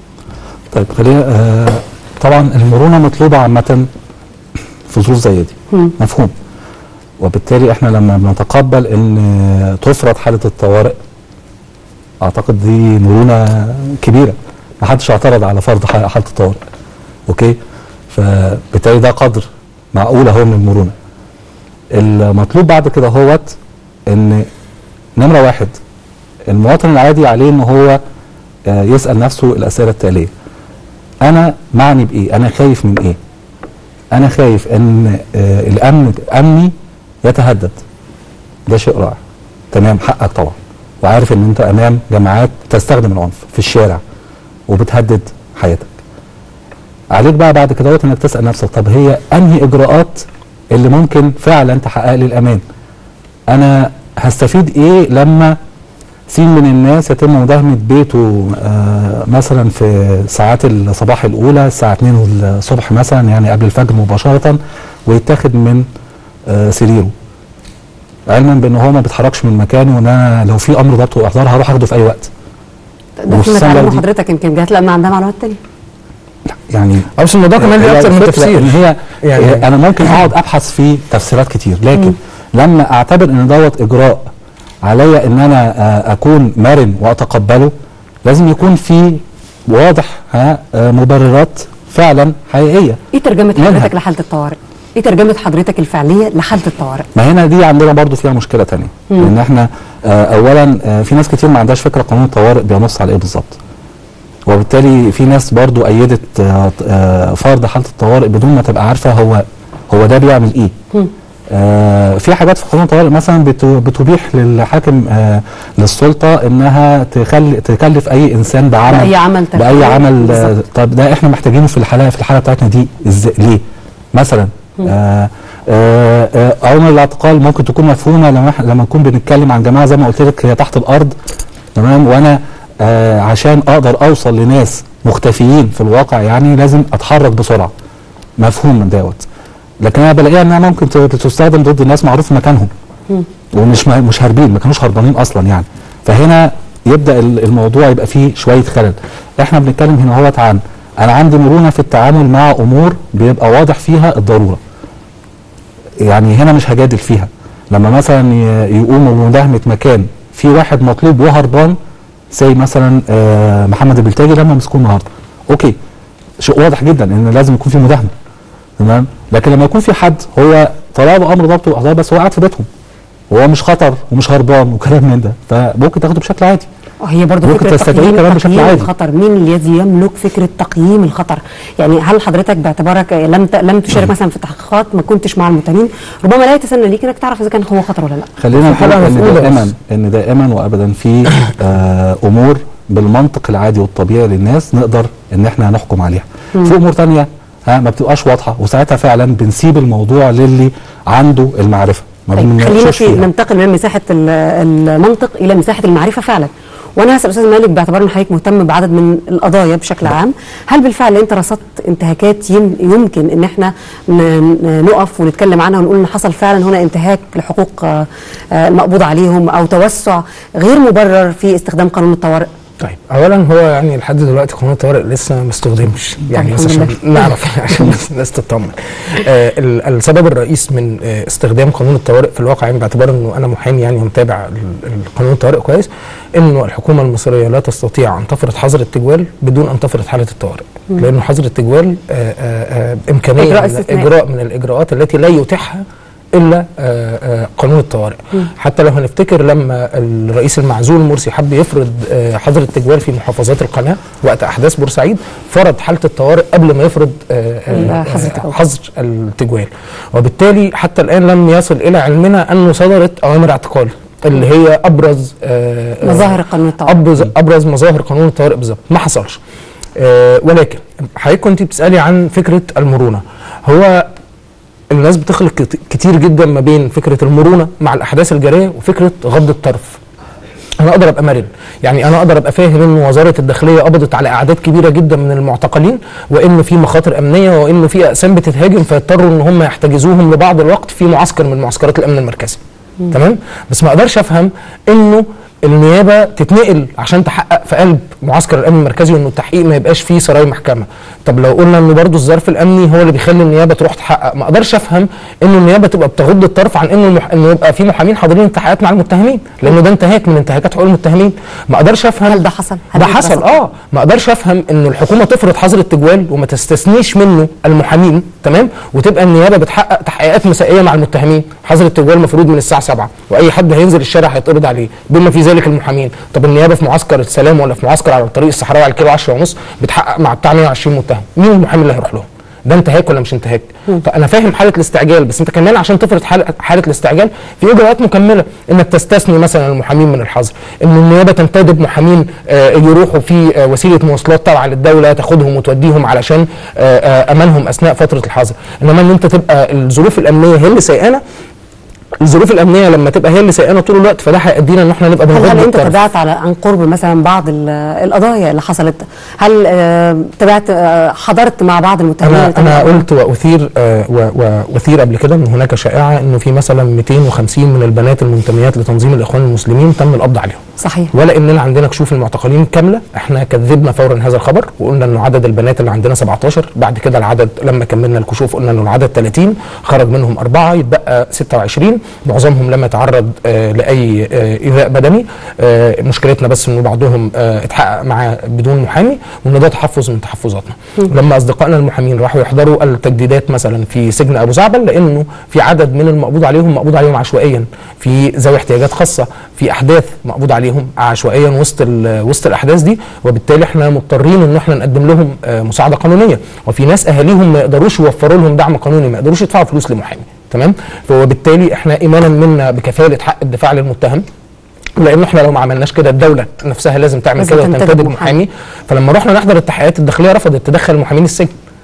طيب خلينا آه طبعا المرونه مطلوبه عامه في ظروف زي دي مفهوم وبالتالي احنا لما بنتقبل ان تفرض حاله الطوارئ اعتقد دي مرونه كبيره ما حدش اعترض على فرض ح- حاله الطوارئ اوكي فبالتالي ده قدر معقول اهو من المرونه المطلوب بعد كده هوت ان نمره واحد المواطن العادي عليه ان هو آه، يسال نفسه الاسئله التاليه انا معني بايه انا خايف من ايه انا خايف ان آه، الامن امني يتهدد ده شيء رائع تمام حقك طبعا وعارف ان انت امام جماعات تستخدم العنف في الشارع وبتهدد حياتك عليك بقى بعد كده انك تسال نفسك طب هي انهي اجراءات اللي ممكن فعلا تحقق لي الامان انا هستفيد ايه لما سين من الناس يتم مداهمة بيته آه مثلا في ساعات الصباح الأولى الساعة 2 الصبح مثلا يعني قبل الفجر مباشرة ويتاخد من آه سريره علما بان هو ما بيتحركش من مكانه وان انا لو في امر ضبط واحضار هروح اخده في اي وقت ده فيما والسنة تعلمه دي- حضرتك يمكن جهات الامن عندها معلومات تانية يعني أو بس الموضوع كمان هي ليه اكتر من الفكرة تفسير ان هي يعني- يعني انا ممكن اقعد ابحث في تفسيرات كتير لكن لما اعتبر ان دوت اجراء عليا ان انا آه، اكون مرن واتقبله لازم يكون في واضح ها آه، مبررات فعلا حقيقيه ايه ترجمه منها. حضرتك لحاله الطوارئ ايه ترجمه حضرتك الفعليه لحاله الطوارئ ما هنا دي عندنا برضو فيها مشكله تانية لان احنا آه، اولا آه، في ناس كتير ما عندهاش فكره قانون الطوارئ بينص على ايه بالظبط وبالتالي في ناس برضو ايدت آه، آه، فرض حاله الطوارئ بدون ما تبقى عارفه هو هو ده بيعمل ايه آه في حاجات في قانون الطوارئ مثلا بت- بتبيح للحاكم آه للسلطه انها تخلي تكلف اي انسان بعمل بأي عمل باي ترفيهي. عمل آه بالظبط. طب ده احنا محتاجينه في الحاله في الحاله بتاعتنا دي ازاي ليه مثلا آه آه آه عمر الاعتقال ممكن تكون مفهومه لما إحنا- لما نكون بنتكلم عن جماعه زي ما قلت لك هي تحت الارض تمام وانا آه عشان اقدر اوصل لناس مختفيين في الواقع يعني لازم اتحرك بسرعه مفهوم من دوت لكن انا بلاقيها انها ممكن ت- تستخدم ضد الناس معروف مكانهم ومش ما- مش هاربين ما كانوش هربانين اصلا يعني فهنا يبدا ال- الموضوع يبقى فيه شويه خلل احنا بنتكلم هنا هو عن انا عندي مرونه في التعامل مع امور بيبقى واضح فيها الضروره يعني هنا مش هجادل فيها لما مثلا ي- يقوموا بمداهمه مكان في واحد مطلوب وهربان زي مثلا آه، محمد البلتاجي لما مسكوه النهارده اوكي شيء واضح جدا ان لازم يكون في مداهمه تمام لكن لما يكون في حد هو طلع له امر ضبط واحضار بس هو قاعد في بيتهم وهو مش خطر ومش هربان وكلام من ده فممكن تاخده بشكل عادي هي برضه ممكن فكره تستدعيه تقييم, كمان بشكل تقييم عادي. الخطر مين الذي يملك فكره تقييم الخطر يعني هل حضرتك باعتبارك لم ت... لم تشارك مثلا في تحقيقات ما كنتش مع المتهمين ربما لا يتسنى ليك انك تعرف اذا كان هو خطر ولا لا خلينا في نقول حلقة ان مسؤولة دائما بس. ان دائما وابدا في آه امور بالمنطق العادي والطبيعي للناس نقدر ان احنا نحكم عليها في امور تانية ها ما بتبقاش واضحه وساعتها فعلا بنسيب الموضوع للي عنده المعرفه ما طيب خلينا بنناقشوش في فيها. ننتقل من مساحه ال- المنطق الى مساحه المعرفه فعلا وانا هسال استاذ مالك باعتبار ان حضرتك مهتم بعدد من القضايا بشكل عام هل بالفعل انت رصدت انتهاكات يم- يمكن ان احنا ن- ن- نقف ونتكلم عنها ونقول ان حصل فعلا هنا انتهاك لحقوق آه، آه، المقبوض عليهم او توسع غير مبرر في استخدام قانون الطوارئ طيب اولا هو يعني لحد دلوقتي قانون الطوارئ لسه ما استخدمش يعني بس الحمد عشان نعرف عشان بس الناس تطمن آه ال- السبب الرئيس من آه استخدام قانون الطوارئ في الواقع يعني باعتبار انه انا محامي يعني ومتابع ال- ال- قانون الطوارئ كويس انه الحكومه المصريه لا تستطيع ان تفرض حظر التجوال بدون ان تفرض حاله الطوارئ لانه حظر التجوال آه آه آه امكانيه إجراء من استثنائي. اجراء من الاجراءات التي لا يتيحها الا آه، آه، قانون الطوارئ حتى لو هنفتكر لما الرئيس المعزول مرسي حب يفرض آه، حظر التجوال في محافظات القناه وقت احداث بورسعيد فرض حاله الطوارئ قبل ما يفرض آه، آه، حظر التجوال. حظر التجوال وبالتالي حتى الان لم يصل الى علمنا انه صدرت اوامر اعتقال اللي هي ابرز آه، آه، مظاهر قانون الطوارئ ابرز ابرز مظاهر قانون الطوارئ بالظبط ما حصلش آه ولكن حضرتك كنت بتسالي عن فكره المرونه هو الناس بتخلط كت- كتير جدا ما بين فكره المرونه مع الاحداث الجاريه وفكره غض الطرف انا اقدر ابقى مرن يعني انا اقدر ابقى فاهم ان وزاره الداخليه قبضت على اعداد كبيره جدا من المعتقلين وان في مخاطر امنيه وانه في اقسام بتتهاجم فيضطروا ان هم يحتجزوهم لبعض الوقت في معسكر من معسكرات الامن المركزي تمام بس ما اقدرش افهم انه النيابه تتنقل عشان تحقق في قلب معسكر الامن المركزي وانه التحقيق ما يبقاش فيه سراي محكمه طب لو قلنا انه برضه الظرف الامني هو اللي بيخلي النيابه تروح تحقق ما اقدرش افهم انه النيابه تبقى بتغض الطرف عن انه المح... انه يبقى في محامين حاضرين التحقيقات مع المتهمين لانه ده انتهاك من انتهاكات حقوق المتهمين ما اقدرش افهم هل ده حصل؟ هل ده ده حصل حصل؟ اه ما اقدرش افهم انه الحكومه تفرض حظر التجوال وما تستثنيش منه المحامين تمام وتبقى النيابه بتحقق تحقيقات مسائيه مع المتهمين حظر التجوال مفروض من الساعه 7 واي حد هينزل الشارع هيتقبض عليه بما في ذلك المحامين طب النيابه في معسكر السلام ولا في معسكر على الطريق الصحراوي على الكيلو 10 ونص بتحقق مع بتاع 120 متهم مين المحامي اللي هيروح لهم ده انتهاك ولا مش انتهاك؟ طب انا فاهم حاله الاستعجال بس انت كمان عشان تفرض حاله حاله الاستعجال في اجراءات مكمله انك تستثني مثلا المحامين من الحظر، ان النيابه تنتدب محامين آه، يروحوا في آه، وسيله مواصلات تابعه للدوله تاخدهم وتوديهم علشان آه، آه، امانهم اثناء فتره الحظر، انما ان انت تبقى الظروف الامنيه هي اللي سيئانه الظروف الامنيه لما تبقى هي اللي سيئانه طول الوقت فده هيأدينا ان احنا نبقى هل, بنغض هل انت الطرف. تابعت على عن قرب مثلا بعض ال- القضايا اللي حصلت هل آه، تابعت آه، حضرت مع بعض المتهمين انا اللي تم انا قبولهم؟ قلت واثير آه و- واثير قبل كده ان هناك شائعه انه في مثلا 250 من البنات المنتميات لتنظيم الاخوان المسلمين تم القبض عليهم صحيح ولا اننا عندنا كشوف المعتقلين كامله احنا كذبنا فورا هذا الخبر وقلنا انه عدد البنات اللي عندنا 17 بعد كده العدد لما كملنا الكشوف قلنا انه العدد 30 خرج منهم اربعه يتبقى 26 معظمهم لم يتعرض آه لاي آه ايذاء بدني آه مشكلتنا بس انه بعضهم آه اتحقق معاه بدون محامي وان ده تحفظ من تحفظاتنا لما اصدقائنا المحامين راحوا يحضروا التجديدات مثلا في سجن ابو زعبل لانه في عدد من المقبوض عليهم مقبوض عليهم عشوائيا في ذوي احتياجات خاصه في احداث مقبوض عليهم عشوائيا وسط ال- وسط الاحداث دي وبالتالي احنا مضطرين ان احنا نقدم لهم آه، مساعده قانونيه وفي ناس اهاليهم ما يقدروش يوفروا لهم دعم قانوني ما يقدروش يدفعوا فلوس لمحامي تمام فوبالتالي احنا ايمانا منا بكفاله حق الدفاع للمتهم لان احنا لو ما عملناش كده الدوله نفسها لازم تعمل لازم كده تنتدب وتنتدب محامي. محامي فلما رحنا نحضر التحقيقات الداخليه رفضت تدخل المحامين السجن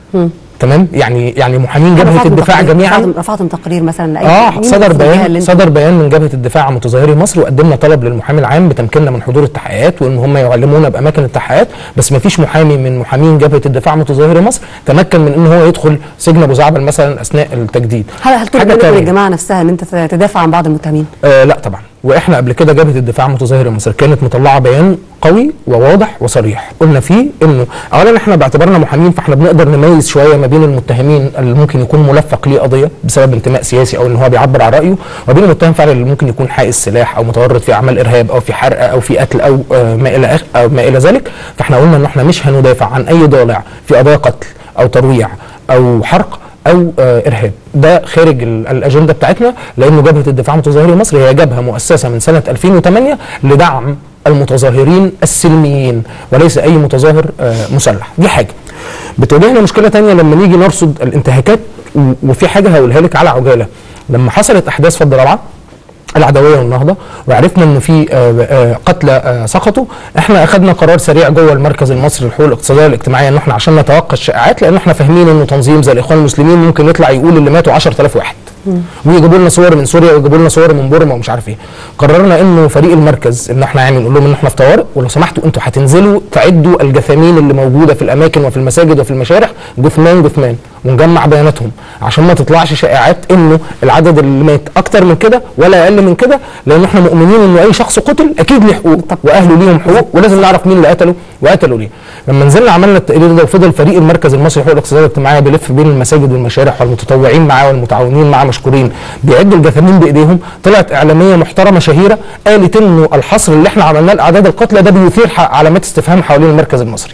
تمام يعني يعني محامين جبهه رفعتم الدفاع تقرير- جميعا رفعتم- رفعتم تقرير مثلا لاي اه مين صدر المسؤول بيها بيان اللي انت- صدر بيان من جبهه الدفاع عن متظاهري مصر وقدمنا طلب للمحامي العام بتمكيننا من حضور التحقيقات وان هم يعلمونا باماكن التحقيقات بس ما فيش محامي من محامين جبهه الدفاع عن متظاهري مصر تمكن من ان هو يدخل سجن ابو زعبل مثلا اثناء التجديد هل هل طلب حاجة منكم تانية. الجماعه نفسها ان انت تدافع عن بعض المتهمين؟ آه لا طبعا واحنا قبل كده جبهه الدفاع عن متظاهري مصر كانت مطلعه بيان قوي وواضح وصريح قلنا فيه انه اولا احنا باعتبارنا محامين فاحنا بنقدر نميز شويه ما بين المتهمين اللي ممكن يكون ملفق ليه قضيه بسبب انتماء سياسي او ان هو بيعبر عن رايه وبين المتهم فعلا اللي ممكن يكون حائز سلاح او متورط في اعمال ارهاب او في حرق او في قتل او آه ما الى آخ- او ما الى ذلك فاحنا قلنا ان احنا مش هندافع عن اي ضالع في قضايا قتل او ترويع او حرق او آه ارهاب ده خارج ال- الاجنده بتاعتنا لانه جبهه الدفاع عن متظاهري مصر هي جبهه مؤسسه من سنه 2008 لدعم المتظاهرين السلميين وليس اي متظاهر آه مسلح دي حاجه بتواجهنا مشكله تانية لما نيجي نرصد الانتهاكات و- وفي حاجه هقولها لك على عجاله لما حصلت احداث فض رابعه العدويه والنهضه وعرفنا ان في آه، آه، قتلى آه، سقطوا احنا اخذنا قرار سريع جوه المركز المصري للحقوق الاقتصاديه والاجتماعيه ان احنا عشان نتوقع الشائعات لان احنا فاهمين انه تنظيم زي الاخوان المسلمين ممكن يطلع يقول اللي ماتوا 10000 واحد ويجيبوا لنا صور من سوريا ويجيبوا لنا صور من بورما ومش عارف ايه قررنا انه فريق المركز ان احنا يعني نقول لهم ان احنا في طوارئ ولو سمحتوا انتوا هتنزلوا تعدوا الجثامين اللي موجوده في الاماكن وفي المساجد وفي المشارع جثمان جثمان ونجمع بياناتهم عشان ما تطلعش شائعات انه العدد اللي مات اكتر من كده ولا اقل من كده لان احنا مؤمنين انه اي شخص قتل اكيد ليه حقوق واهله ليهم حقوق ولازم نعرف مين اللي قتله وقتله ليه لما نزلنا عملنا التقرير ده وفضل فريق المركز المصري للحقوق الاقتصاديه والاجتماعيه بيلف بين المساجد والمشارع والمتطوعين معاه والمتعاونين معاه مشكورين بيعدوا الجثامين بايديهم طلعت اعلاميه محترمه شهيره قالت انه الحصر اللي احنا عملناه لاعداد القتلى ده بيثير ح- علامات استفهام حوالين المركز المصري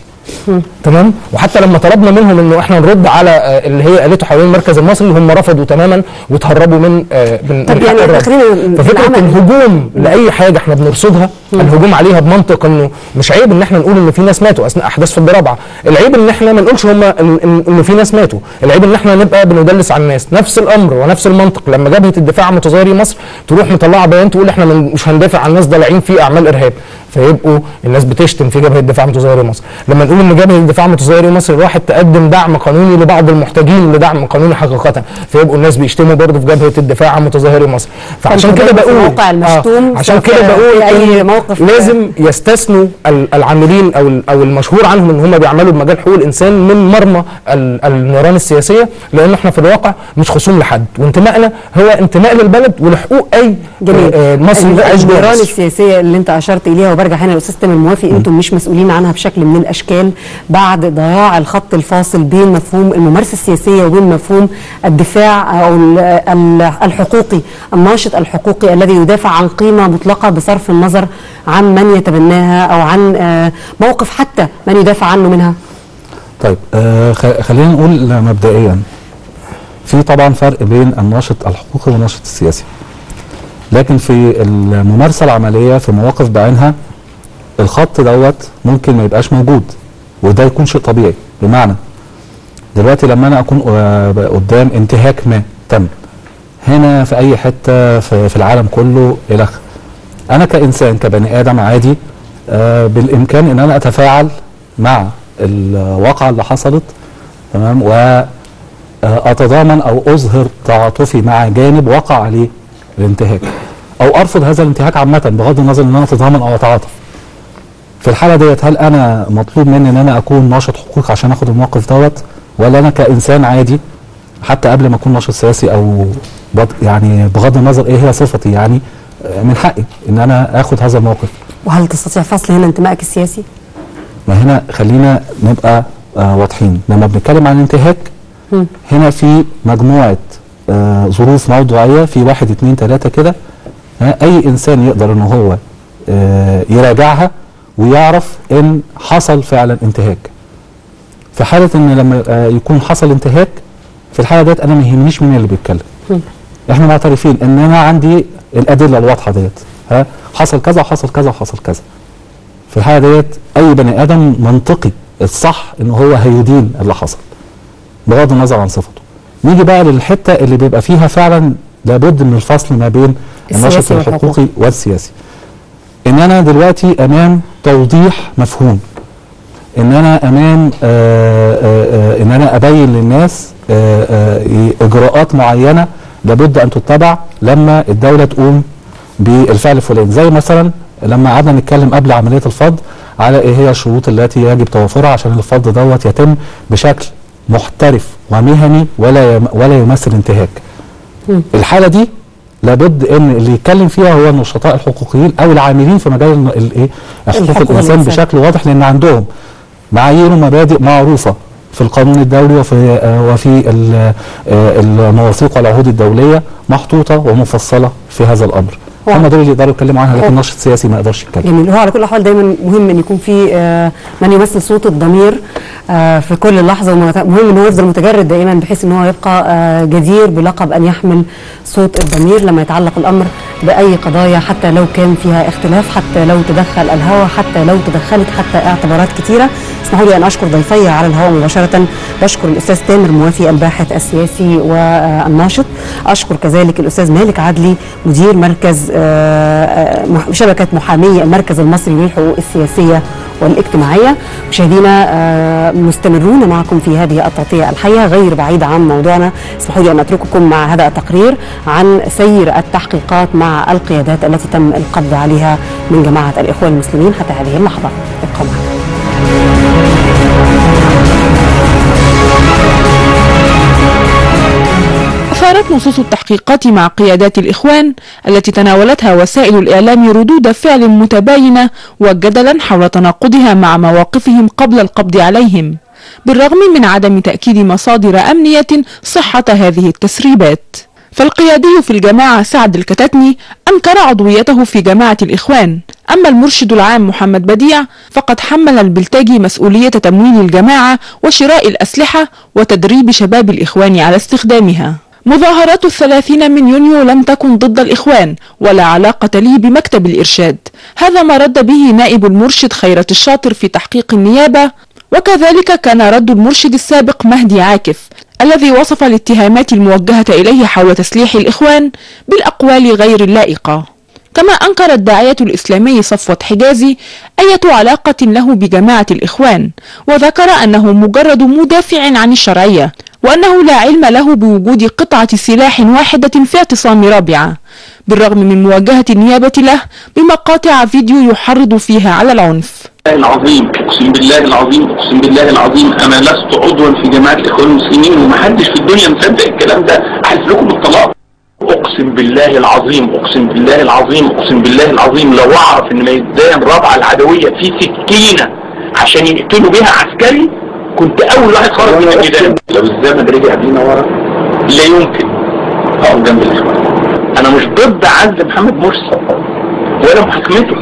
تمام وحتى لما طلبنا منهم انه احنا نرد على آه، اللي هي قالته حوالين المركز المصري هم رفضوا تماما وتهربوا من آه، من طب من يعني حق الرد. خلينا في ففكره العمل. الهجوم لاي حاجه احنا بنرصدها الهجوم عليها بمنطق انه مش عيب ان احنا نقول ان في ناس ماتوا اثناء احداث في الضرابعه العيب ان احنا ما نقولش هم انه في ناس ماتوا العيب ان احنا نبقى بندلس على الناس نفس الامر ونفس المنطق لما جبهه الدفاع عن متظاهري مصر تروح مطلعه بيان تقول احنا من- مش هندافع عن الناس ضالعين في اعمال ارهاب فيبقوا الناس بتشتم في جبهه الدفاع عن متظاهري مصر لما نقول ان جبهه الدفاع عن متظاهري مصر راحت تقدم دعم قانوني لبعض المحتاجين لدعم قانوني حقيقه فيبقوا الناس بيشتموا برضه في جبهه الدفاع عن متظاهري مصر فعشان فأنت كده دايما في بقول موقع المشتوم آه عشان سوف كده بقول في أي إن موقف لازم يستثنوا ال- العاملين او ال- او المشهور عنهم ان هم بيعملوا بمجال حقوق الانسان من مرمى ال- النيران السياسيه لان احنا في الواقع مش خصوم لحد وانتمائنا هو انتماء للبلد ولحقوق اي جميل آه، مصري عايش جوه النيران مصر. السياسيه اللي انت اشرت اليها وبرجع هنا الاستاذ تامر موافي انتم مش مسؤولين عنها بشكل من الاشكال بعد ضياع الخط الفاصل بين مفهوم الممارسه السياسيه وبين مفهوم الدفاع او ال- ال- الحقوقي الناشط الحقوقي الذي يدافع عن قيمه مطلقه بصرف النظر عن من يتبناها او عن آه، موقف حتى من يدافع عنه منها طيب آه خ- خلينا نقول مبدئيا في طبعا فرق بين الناشط الحقوقي والناشط السياسي لكن في الممارسه العمليه في مواقف بعينها الخط دوت ممكن ما يبقاش موجود وده يكون شيء طبيعي بمعنى دلوقتي لما انا اكون آه، قدام انتهاك ما تم هنا في اي حته في, في العالم كله الى اخره انا كانسان كبني ادم عادي آه بالامكان ان انا اتفاعل مع الواقعه اللي حصلت تمام واتضامن او اظهر تعاطفي مع جانب وقع عليه الانتهاك او ارفض هذا الانتهاك عامه بغض النظر ان انا اتضامن او اتعاطف في الحاله ديت هل انا مطلوب مني ان انا اكون ناشط حقوق عشان اخد الموقف دوت ولا انا كانسان عادي حتى قبل ما اكون ناشط سياسي او بط- يعني بغض النظر ايه هي صفتي يعني آه، من حقي ان انا اخد هذا الموقف وهل تستطيع فصل هنا انتمائك السياسي؟ ما هنا خلينا نبقى آه واضحين لما بنتكلم عن انتهاك مم. هنا في مجموعه آه ظروف موضوعيه في واحد اتنين تلاته كده ها، اي انسان يقدر ان هو آه يراجعها ويعرف ان حصل فعلا انتهاك في حاله ان لما آه يكون حصل انتهاك في الحاله ديت انا ما يهمنيش مين اللي بيتكلم احنا معترفين ان انا عندي الادله الواضحه ديت ها حصل كذا وحصل كذا وحصل كذا في الحاله ديت اي بني ادم منطقي الصح ان هو هيدين اللي حصل بغض النظر عن صفته نيجي بقى للحته اللي بيبقى فيها فعلا لابد من الفصل ما بين النشط السياسي الحقوقي والحقوقي. والسياسي ان انا دلوقتي امام توضيح مفهوم ان انا امام آآ آآ ان انا ابين للناس آآ آآ اجراءات معينه لابد ان تتبع لما الدوله تقوم بالفعل الفلاني زي مثلا لما قعدنا نتكلم قبل عمليه الفض على ايه هي الشروط التي يجب توفرها عشان الفض دوت يتم بشكل محترف ومهني ولا يم ولا يمثل انتهاك. الحاله دي لابد ان اللي يتكلم فيها هو النشطاء الحقوقيين او العاملين في مجال الن- الايه حقوق الحقوق الانسان الإنسان. بشكل واضح لان عندهم معايير ومبادئ معروفه في القانون الدولي وفي آه، وفي ال- آه، المواثيق والعهود الدوليه محطوطه ومفصله في هذا الامر. هو- هم دول اللي يقدروا يتكلموا عنها لكن هو- ناشط سياسي ما يقدرش يتكلم. جميل هو على كل الاحوال دايما مهم ان يكون في آه، من يمثل صوت الضمير آه، في كل لحظه ومهم ان هو يفضل متجرد دائما بحيث ان هو يبقى آه، جدير بلقب ان يحمل صوت الضمير لما يتعلق الامر باي قضايا حتى لو كان فيها اختلاف حتى لو تدخل الهوى حتى لو تدخلت حتى اعتبارات كثيره اسمحوا لي ان اشكر ضيفي على الهواء مباشره بشكر الاستاذ تامر موافي الباحث السياسي والناشط اشكر كذلك الاستاذ مالك عدلي مدير مركز آه، آه، مح- شبكة محامي المركز المصري للحقوق السياسية والاجتماعية مشاهدينا آه، مستمرون معكم في هذه التغطية الحية غير بعيدة عن موضوعنا اسمحوا لي أن أترككم مع هذا التقرير عن سير التحقيقات مع القيادات التي تم القبض عليها من جماعة الإخوان المسلمين حتى هذه اللحظة ابقوا معنا أثارت نصوص التحقيقات مع قيادات الإخوان التي تناولتها وسائل الإعلام ردود فعل متباينة وجدلا حول تناقضها مع مواقفهم قبل القبض عليهم بالرغم من عدم تأكيد مصادر أمنية صحة هذه التسريبات فالقيادي في الجماعة سعد الكتاتني أنكر عضويته في جماعة الإخوان أما المرشد العام محمد بديع فقد حمل البلتاجي مسؤولية تمويل الجماعة وشراء الأسلحة وتدريب شباب الإخوان على استخدامها مظاهرات الثلاثين من يونيو لم تكن ضد الإخوان ولا علاقة لي بمكتب الإرشاد هذا ما رد به نائب المرشد خيرة الشاطر في تحقيق النيابة وكذلك كان رد المرشد السابق مهدي عاكف الذي وصف الاتهامات الموجهة إليه حول تسليح الإخوان بالأقوال غير اللائقة كما أنكر الداعية الإسلامي صفوة حجازي أية علاقة له بجماعة الإخوان وذكر أنه مجرد مدافع عن الشرعية وأنه لا علم له بوجود قطعة سلاح واحدة في اعتصام رابعة بالرغم من مواجهة النيابة له بمقاطع فيديو يحرض فيها على العنف العظيم اقسم بالله العظيم اقسم بالله العظيم انا لست عضوا في جماعه الاخوان المسلمين ومحدش في الدنيا مصدق الكلام ده احلف لكم بالطلاق اقسم بالله العظيم اقسم بالله العظيم اقسم بالله العظيم لو اعرف ان ميدان رابعه العدويه فيه سكينه عشان يقتلوا بيها عسكري كنت اول واحد خرج من الميدان لو الزمن رجع بينا ورا لا يمكن اقف جنب الاخوان انا مش ضد عزل محمد مرسي ولا محاكمته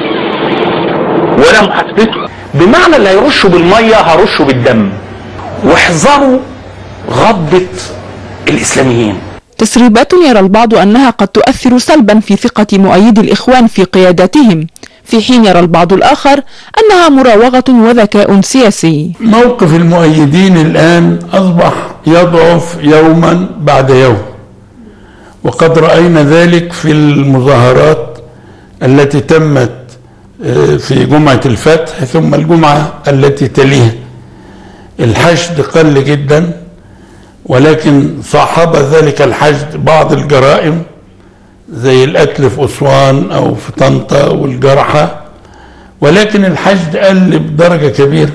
ولا محاسبته بمعنى اللي هيرشه بالميه هرشه بالدم واحذروا غضبة الاسلاميين تسريبات يرى البعض أنها قد تؤثر سلبا في ثقة مؤيدي الإخوان في قياداتهم في حين يرى البعض الآخر أنها مراوغة وذكاء سياسي موقف المؤيدين الآن أصبح يضعف يوما بعد يوم وقد رأينا ذلك في المظاهرات التي تمت آه، في جمعة الفتح ثم الجمعة التي تليها الحشد قل جدا ولكن صاحب ذلك الحشد بعض الجرائم زي القتل في أسوان أو في طنطا والجرحى ولكن الحشد قل بدرجة كبيرة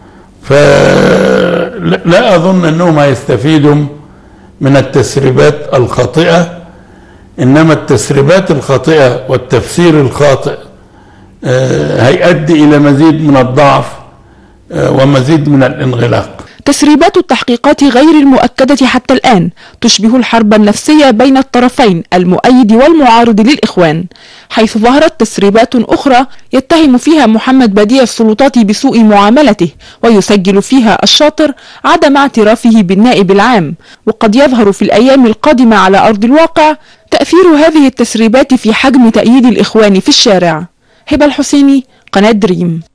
فلا أظن أنهم هيستفيدوا من التسريبات الخاطئة إنما التسريبات الخاطئة والتفسير الخاطئ آه، هيؤدي إلى مزيد من الضعف آه، ومزيد من الانغلاق تسريبات التحقيقات غير المؤكدة حتى الآن تشبه الحرب النفسية بين الطرفين المؤيد والمعارض للإخوان حيث ظهرت تسريبات أخرى يتهم فيها محمد بديع السلطات بسوء معاملته ويسجل فيها الشاطر عدم اعترافه بالنائب العام وقد يظهر في الأيام القادمة على أرض الواقع تأثير هذه التسريبات في حجم تأييد الإخوان في الشارع هبة الحسيني قناة دريم